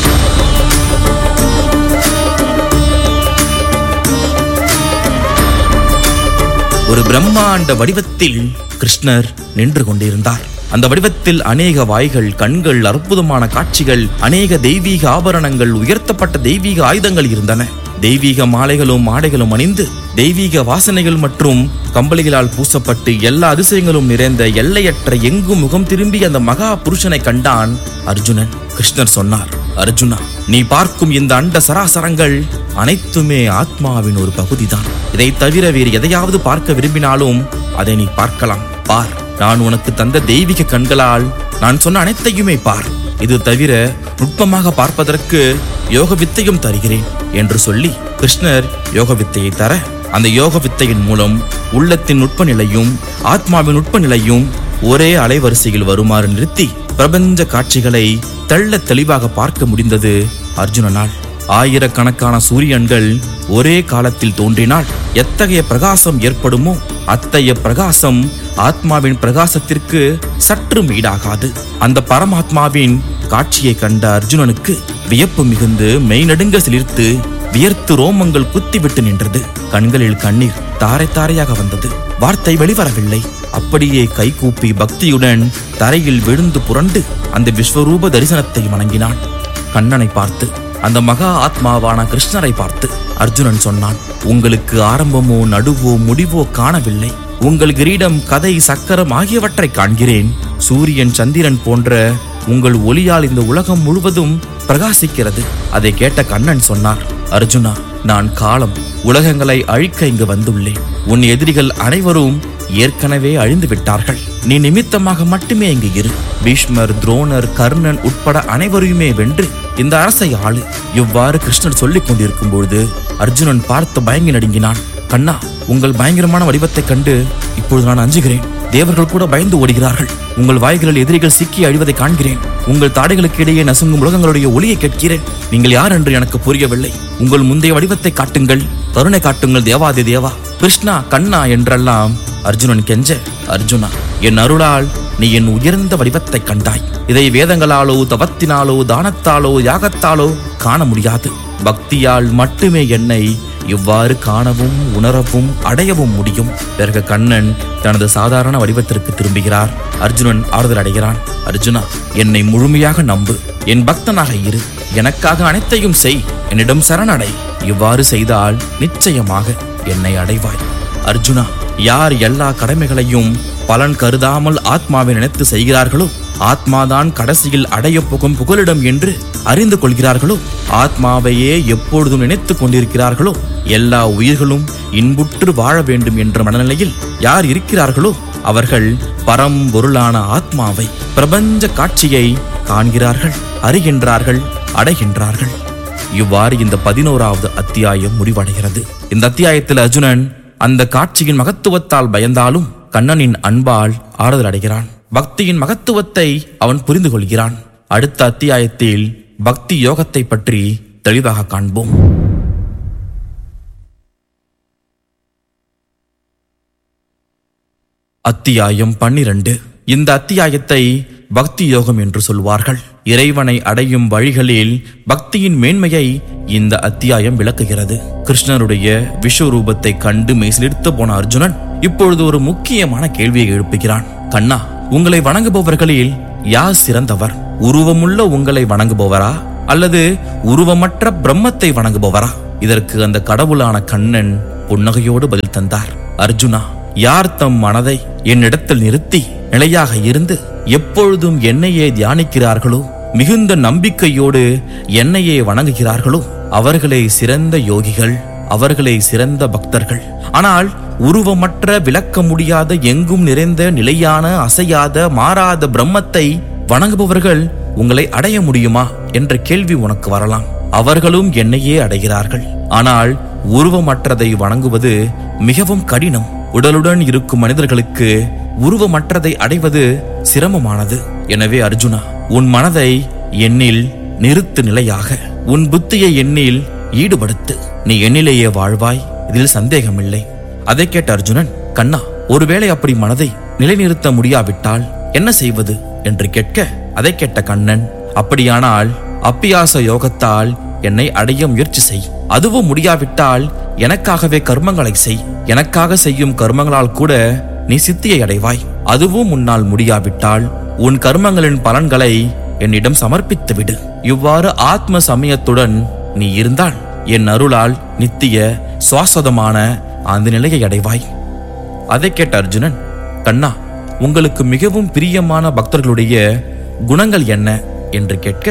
ஒரு பிரம்மாண்ட வடிவத்தில் கிருஷ்ணர் நின்று கொண்டிருந்தார் அந்த வடிவத்தில் அநேக வாய்கள் கண்கள் அற்புதமான காட்சிகள் அநேக தெய்வீக ஆபரணங்கள் உயர்த்தப்பட்ட தெய்வீக ஆயுதங்கள் இருந்தன தெய்வீக மாலைகளும் ஆடைகளும் அணிந்து தெய்வீக வாசனைகள் மற்றும் கம்பளிகளால் பூசப்பட்டு எல்லா அதிசயங்களும் நிறைந்த எல்லையற்ற எங்கும் முகம் திரும்பி அந்த மகா புருஷனை கண்டான் அர்ஜுனன் கிருஷ்ணர் சொன்னார் அர்ஜுனா நீ பார்க்கும் இந்த அண்ட சராசரங்கள் அனைத்துமே ஆத்மாவின் ஒரு பகுதிதான் இதை தவிர வேறு எதையாவது பார்க்க விரும்பினாலும் அதை நீ பார்க்கலாம் பார் நான் உனக்கு தந்த தெய்வீக கண்களால் நான் சொன்ன அனைத்தையுமே பார் இது தவிர நுட்பமாக பார்ப்பதற்கு யோக வித்தையும் தருகிறேன் என்று சொல்லி கிருஷ்ணர் யோக வித்தையை தர அந்த யோக வித்தையின் மூலம் உள்ளத்தின் நுட்ப நிலையும் ஆத்மாவின் நுட்ப நிலையும் ஒரே அலைவரிசையில் வருமாறு நிறுத்தி பிரபஞ்ச காட்சிகளை தெள்ள தெளிவாக பார்க்க முடிந்தது அர்ஜுனனால் ஆயிரக்கணக்கான சூரியன்கள் ஒரே காலத்தில் தோன்றினால் எத்தகைய பிரகாசம் ஏற்படுமோ அத்தகைய பிரகாசம் ஆத்மாவின் பிரகாசத்திற்கு சற்றும் ஈடாகாது அந்த பரமாத்மாவின் காட்சியை கண்ட அர்ஜுனனுக்கு வியப்பு மிகுந்து மெய்நடுங்க சிலிர்த்து வியர்த்து ரோமங்கள் குத்திவிட்டு நின்றது கண்களில் கண்ணீர் தாரை தாரையாக வந்தது வார்த்தை வெளிவரவில்லை அப்படியே கைகூப்பி பக்தியுடன் தரையில் விழுந்து புரண்டு அந்த விஸ்வரூப தரிசனத்தை வணங்கினான் கண்ணனை பார்த்து அந்த மகா ஆத்மாவான கிருஷ்ணரை பார்த்து அர்ஜுனன் சொன்னான் உங்களுக்கு ஆரம்பமோ நடுவோ முடிவோ காணவில்லை உங்கள் கிரீடம் கதை சக்கரம் ஆகியவற்றை காண்கிறேன் சூரியன் சந்திரன் போன்ற உங்கள் ஒளியால் இந்த உலகம் முழுவதும் பிரகாசிக்கிறது அதை கேட்ட கண்ணன் சொன்னார் அர்ஜுனா நான் காலம் உலகங்களை அழிக்க இங்கு வந்துள்ளேன் உன் எதிரிகள் அனைவரும் ஏற்கனவே அழிந்து விட்டார்கள் நீ நிமித்தமாக மட்டுமே இங்கு இரு பீஷ்மர் துரோணர் கர்ணன் உட்பட அனைவரையுமே வென்று இந்த அரசை ஆளு இவ்வாறு கிருஷ்ணர் சொல்லிக் கொண்டிருக்கும் பொழுது அர்ஜுனன் பார்த்து பயங்கி நடுங்கினான் கண்ணா உங்கள் பயங்கரமான வடிவத்தைக் கண்டு இப்பொழுது நான் அஞ்சுகிறேன் தேவர்கள் கூட பயந்து ஓடுகிறார்கள் உங்கள் வாய்களில் எதிரிகள் சிக்கி அழிவதை காண்கிறேன் உங்கள் தாடைகளுக்கு இடையே நசுங்கும் உலகங்களுடைய ஒளியை கேட்கிறேன் நீங்கள் யார் என்று எனக்கு புரியவில்லை உங்கள் முந்தைய வடிவத்தை காட்டுங்கள் கருணை காட்டுங்கள் தேவாதி தேவா கிருஷ்ணா கண்ணா என்றெல்லாம் அர்ஜுனன் கெஞ்ச அர்ஜுனா என் அருளால் நீ என் உயர்ந்த வடிவத்தை கண்டாய் இதை வேதங்களாலோ தவத்தினாலோ தானத்தாலோ யாகத்தாலோ காண முடியாது பக்தியால் மட்டுமே என்னை இவ்வாறு காணவும் உணரவும் அடையவும் முடியும் பிறகு கண்ணன் தனது சாதாரண வடிவத்திற்கு திரும்புகிறார் அர்ஜுனன் ஆறுதல் அடைகிறான் அர்ஜுனா என்னை முழுமையாக நம்பு என் பக்தனாக இரு எனக்காக அனைத்தையும் செய் என்னிடம் சரணடை இவ்வாறு செய்தால் நிச்சயமாக என்னை அடைவாய் அர்ஜுனா யார் எல்லா கடமைகளையும் பலன் கருதாமல் ஆத்மாவை நினைத்து செய்கிறார்களோ ஆத்மாதான் கடைசியில் அடைய புகும் புகலிடம் என்று அறிந்து கொள்கிறார்களோ ஆத்மாவையே எப்பொழுதும் நினைத்துக் கொண்டிருக்கிறார்களோ எல்லா உயிர்களும் இன்புற்று வாழ வேண்டும் என்ற மனநிலையில் யார் இருக்கிறார்களோ அவர்கள் பரம்பொருளான ஆத்மாவை பிரபஞ்ச காட்சியை காண்கிறார்கள் அறிகின்றார்கள் அடைகின்றார்கள் இவ்வாறு இந்த பதினோராவது அத்தியாயம் முடிவடைகிறது இந்த அத்தியாயத்தில் அர்ஜுனன் அந்த காட்சியின் மகத்துவத்தால் பயந்தாலும் கண்ணனின் அன்பால் ஆறுதல் அடைகிறான் பக்தியின் மகத்துவத்தை அவன் புரிந்து கொள்கிறான் அடுத்த அத்தியாயத்தில் பக்தி யோகத்தை பற்றி தெளிவாக காண்போம் அத்தியாயம் பன்னிரண்டு இந்த அத்தியாயத்தை பக்தி யோகம் என்று சொல்வார்கள் இறைவனை அடையும் வழிகளில் பக்தியின் மேன்மையை இந்த அத்தியாயம் விளக்குகிறது கிருஷ்ணருடைய விஸ்வரூபத்தை கண்டு மெய்சிலிர்த்து போன அர்ஜுனன் இப்பொழுது ஒரு முக்கியமான கேள்வியை எழுப்புகிறான் கண்ணா உங்களை வணங்குபவர்களில் யார் சிறந்தவர் உருவமுள்ள உங்களை வணங்குபவரா அல்லது உருவமற்ற பிரம்மத்தை வணங்குபவரா இதற்கு அந்த கடவுளான கண்ணன் புன்னகையோடு பதில் தந்தார் அர்ஜுனா யார் தம் மனதை என்னிடத்தில் நிறுத்தி நிலையாக இருந்து எப்பொழுதும் என்னையே தியானிக்கிறார்களோ மிகுந்த நம்பிக்கையோடு என்னையே வணங்குகிறார்களோ அவர்களே சிறந்த யோகிகள் அவர்களே சிறந்த பக்தர்கள் ஆனால் உருவமற்ற விளக்க முடியாத எங்கும் நிறைந்த நிலையான அசையாத மாறாத பிரம்மத்தை வணங்குபவர்கள் உங்களை அடைய முடியுமா என்ற கேள்வி உனக்கு வரலாம் அவர்களும் என்னையே அடைகிறார்கள் ஆனால் உருவமற்றதை வணங்குவது மிகவும் கடினம் உடலுடன் இருக்கும் மனிதர்களுக்கு உருவமற்றதை அடைவது சிரமமானது எனவே அர்ஜுனா உன் மனதை என்னில் நிறுத்து நிலையாக உன் புத்தியை என்னில் ஈடுபடுத்து நீ என்னிலேயே வாழ்வாய் இதில் சந்தேகமில்லை அதை கேட்ட அர்ஜுனன் கண்ணா ஒருவேளை அப்படி மனதை நிலைநிறுத்த முடியாவிட்டால் என்ன செய்வது என்று கேட்க அதை கேட்ட கண்ணன் அப்படியானால் அப்பியாச யோகத்தால் என்னை அடைய முயற்சி செய் அதுவும் முடியாவிட்டால் எனக்காகவே கர்மங்களை செய் எனக்காக செய்யும் கர்மங்களால் கூட நீ சித்தியை அடைவாய் அதுவும் உன்னால் முடியாவிட்டால் உன் கர்மங்களின் பலன்களை என்னிடம் சமர்ப்பித்து விடு இவ்வாறு ஆத்ம சமயத்துடன் நீ இருந்தால் என் அருளால் நித்திய சுவாசதமான அந்த நிலையை அடைவாய் அதை கேட்ட அர்ஜுனன் கண்ணா உங்களுக்கு மிகவும் பிரியமான பக்தர்களுடைய குணங்கள் என்ன என்று கேட்க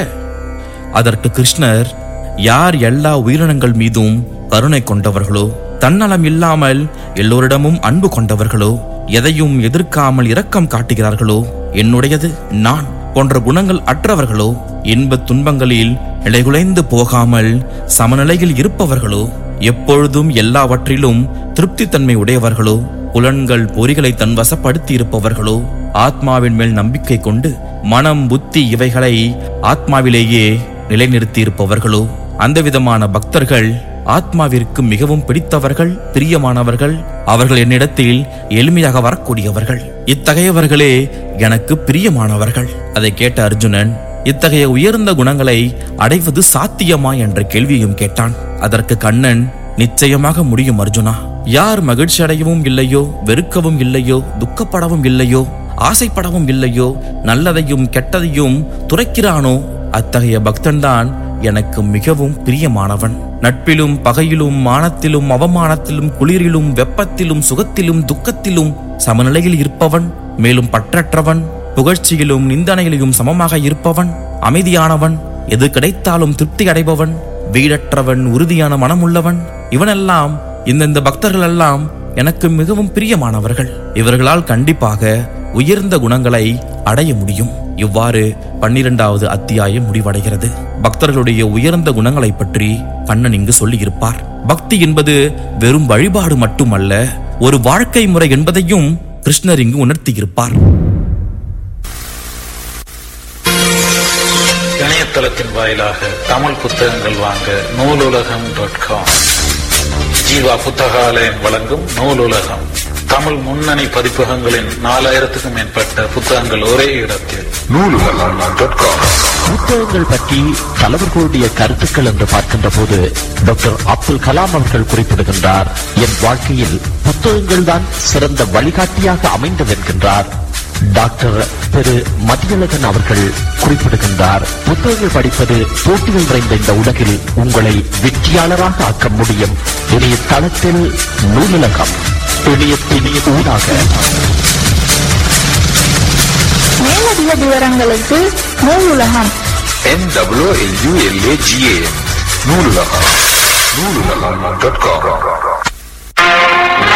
அதற்கு கிருஷ்ணர் யார் எல்லா உயிரினங்கள் மீதும் கருணை கொண்டவர்களோ தன்னலம் இல்லாமல் எல்லோரிடமும் அன்பு கொண்டவர்களோ எதையும் எதிர்க்காமல் இரக்கம் காட்டுகிறார்களோ என்னுடையது நான் போன்ற குணங்கள் அற்றவர்களோ இன்பத் துன்பங்களில் நிலைகுலைந்து போகாமல் சமநிலையில் இருப்பவர்களோ எப்பொழுதும் எல்லாவற்றிலும் திருப்தி தன்மை உடையவர்களோ புலன்கள் பொறிகளை தன் வசப்படுத்தி இருப்பவர்களோ ஆத்மாவின் மேல் நம்பிக்கை கொண்டு மனம் புத்தி இவைகளை ஆத்மாவிலேயே நிலைநிறுத்தி இருப்பவர்களோ அந்த விதமான பக்தர்கள் ஆத்மாவிற்கு மிகவும் பிடித்தவர்கள் பிரியமானவர்கள் அவர்கள் என்னிடத்தில் எளிமையாக வரக்கூடியவர்கள் இத்தகையவர்களே எனக்கு பிரியமானவர்கள் அதை கேட்ட அர்ஜுனன் இத்தகைய உயர்ந்த குணங்களை அடைவது சாத்தியமா என்ற கேள்வியும் கேட்டான் அதற்கு கண்ணன் நிச்சயமாக முடியும் அர்ஜுனா யார் மகிழ்ச்சி அடையவும் இல்லையோ வெறுக்கவும் இல்லையோ துக்கப்படவும் இல்லையோ ஆசைப்படவும் இல்லையோ நல்லதையும் கெட்டதையும் துரைக்கிறானோ அத்தகைய பக்தன்தான் எனக்கு மிகவும் பிரியமானவன் நட்பிலும் பகையிலும் மானத்திலும் அவமானத்திலும் குளிரிலும் வெப்பத்திலும் சுகத்திலும் துக்கத்திலும் சமநிலையில் இருப்பவன் மேலும் பற்றற்றவன் புகழ்ச்சியிலும் நிந்தனையிலும் சமமாக இருப்பவன் அமைதியானவன் எது கிடைத்தாலும் திருப்தி அடைபவன் வீடற்றவன் உறுதியான மனமுள்ளவன் இவனெல்லாம் இந்தந்த பக்தர்கள் எல்லாம் எனக்கு மிகவும் பிரியமானவர்கள் இவர்களால் கண்டிப்பாக உயர்ந்த குணங்களை அடைய முடியும் இவ்வாறு பன்னிரெண்டாவது அத்தியாயம் முடிவடைகிறது பக்தர்களுடைய உயர்ந்த குணங்களை பற்றி கண்ணன் இங்கு சொல்லியிருப்பார் பக்தி என்பது வெறும் வழிபாடு மட்டுமல்ல ஒரு வாழ்க்கை முறை என்பதையும் கிருஷ்ணர் இங்கு உணர்த்தியிருப்பார் இணையதளத்தின் வாயிலாக தமிழ் புத்தகங்கள் வாங்க நூலுலகம் டாட் காம் ஜீவா புத்தகாலயம் வழங்கும் நூலுலகம் தமிழ் முன்னணி பதிப்பகங்களின் நாலாயிரத்துக்கும் மேற்பட்ட புத்தகங்கள் ஒரே இடத்தில் நூலுகலாம்.com புத்தகங்கள் பற்றி தலைவர்களுடைய கருத்துக்கள் என்று பார்க்கின்ற போது டாக்டர் அப்துல் கலாம் அவர்கள் குறிப்பிடுகின்றார் என் வாழ்க்கையில் புத்தகங்கள் தான் சிறந்த வழிகாட்டியாக அமைந்தது என்கின்றார் டாக்டர் திரு மதியழகன் அவர்கள் குறிப்பிடுகின்றார் புத்தகங்கள் படிப்பது போட்டிகள் நிறைந்த இந்த உலகில் உங்களை வெற்றியாளராக ஆக்க முடியும் இணைய தளத்தில் நூலகம் இணையத்தின் ஊடாக மேலதிக விவரங்களுக்கு நூலுலகம் NWLULAGA நூலுலகம் நூலுலகம்.com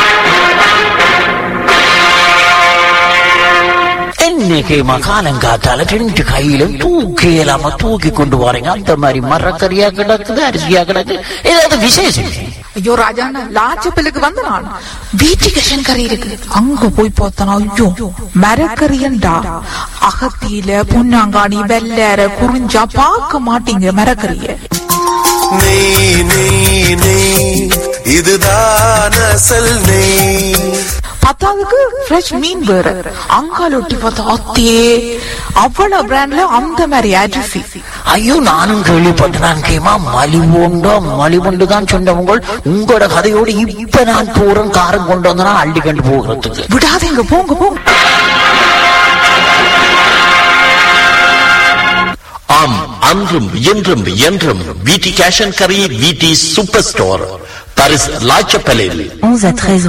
இன்னைக்கு மகாலங்காத்தால ரெண்டு கையிலும் தூக்கி இல்லாம தூக்கி கொண்டு போறீங்க அந்த மாதிரி மரக்கறியா கிடக்குது அரிசியா கிடக்கு ஏதாவது விசேஷம் ஐயோ ராஜாண்ணா லாச்சப்பிலுக்கு வந்த நான் வீட்டுக்கு கறி இருக்கு அங்க போய் பார்த்தனா ஐயோ மரக்கறியண்டா அகத்தியில பொன்னாங்காணி வெள்ளேற குறிஞ்சா பார்க்க மாட்டீங்க மரக்கறிய நெய் நெய் நெய் இதுதான் அசல் நெய் பத்தாவதுக்கு ஃப்ரெஷ் மீன் வேற அங்கால ஒட்டி பார்த்தா அத்தே அவ்வளவு பிராண்ட்ல அந்த மாதிரி அரிசி ஐயோ நானும் கேள்விப்பட்டேன் நான் கேமா மலிவுண்டோ மலிவுண்டு தான் சொன்னவங்க உங்களோட கதையோடு இப்ப நான் போறேன் காரம் கொண்டு வந்தனா அள்ளி கண்டு போகிறதுக்கு விடாதீங்க போங்க போங்க ஆம் அன்றும் இன்றும் என்றும் விடி கேஷ் அண்ட் கரி விடி சூப்பர் ஸ்டோர் பாரிஸ் லாச்சப்பலில் 11 à 13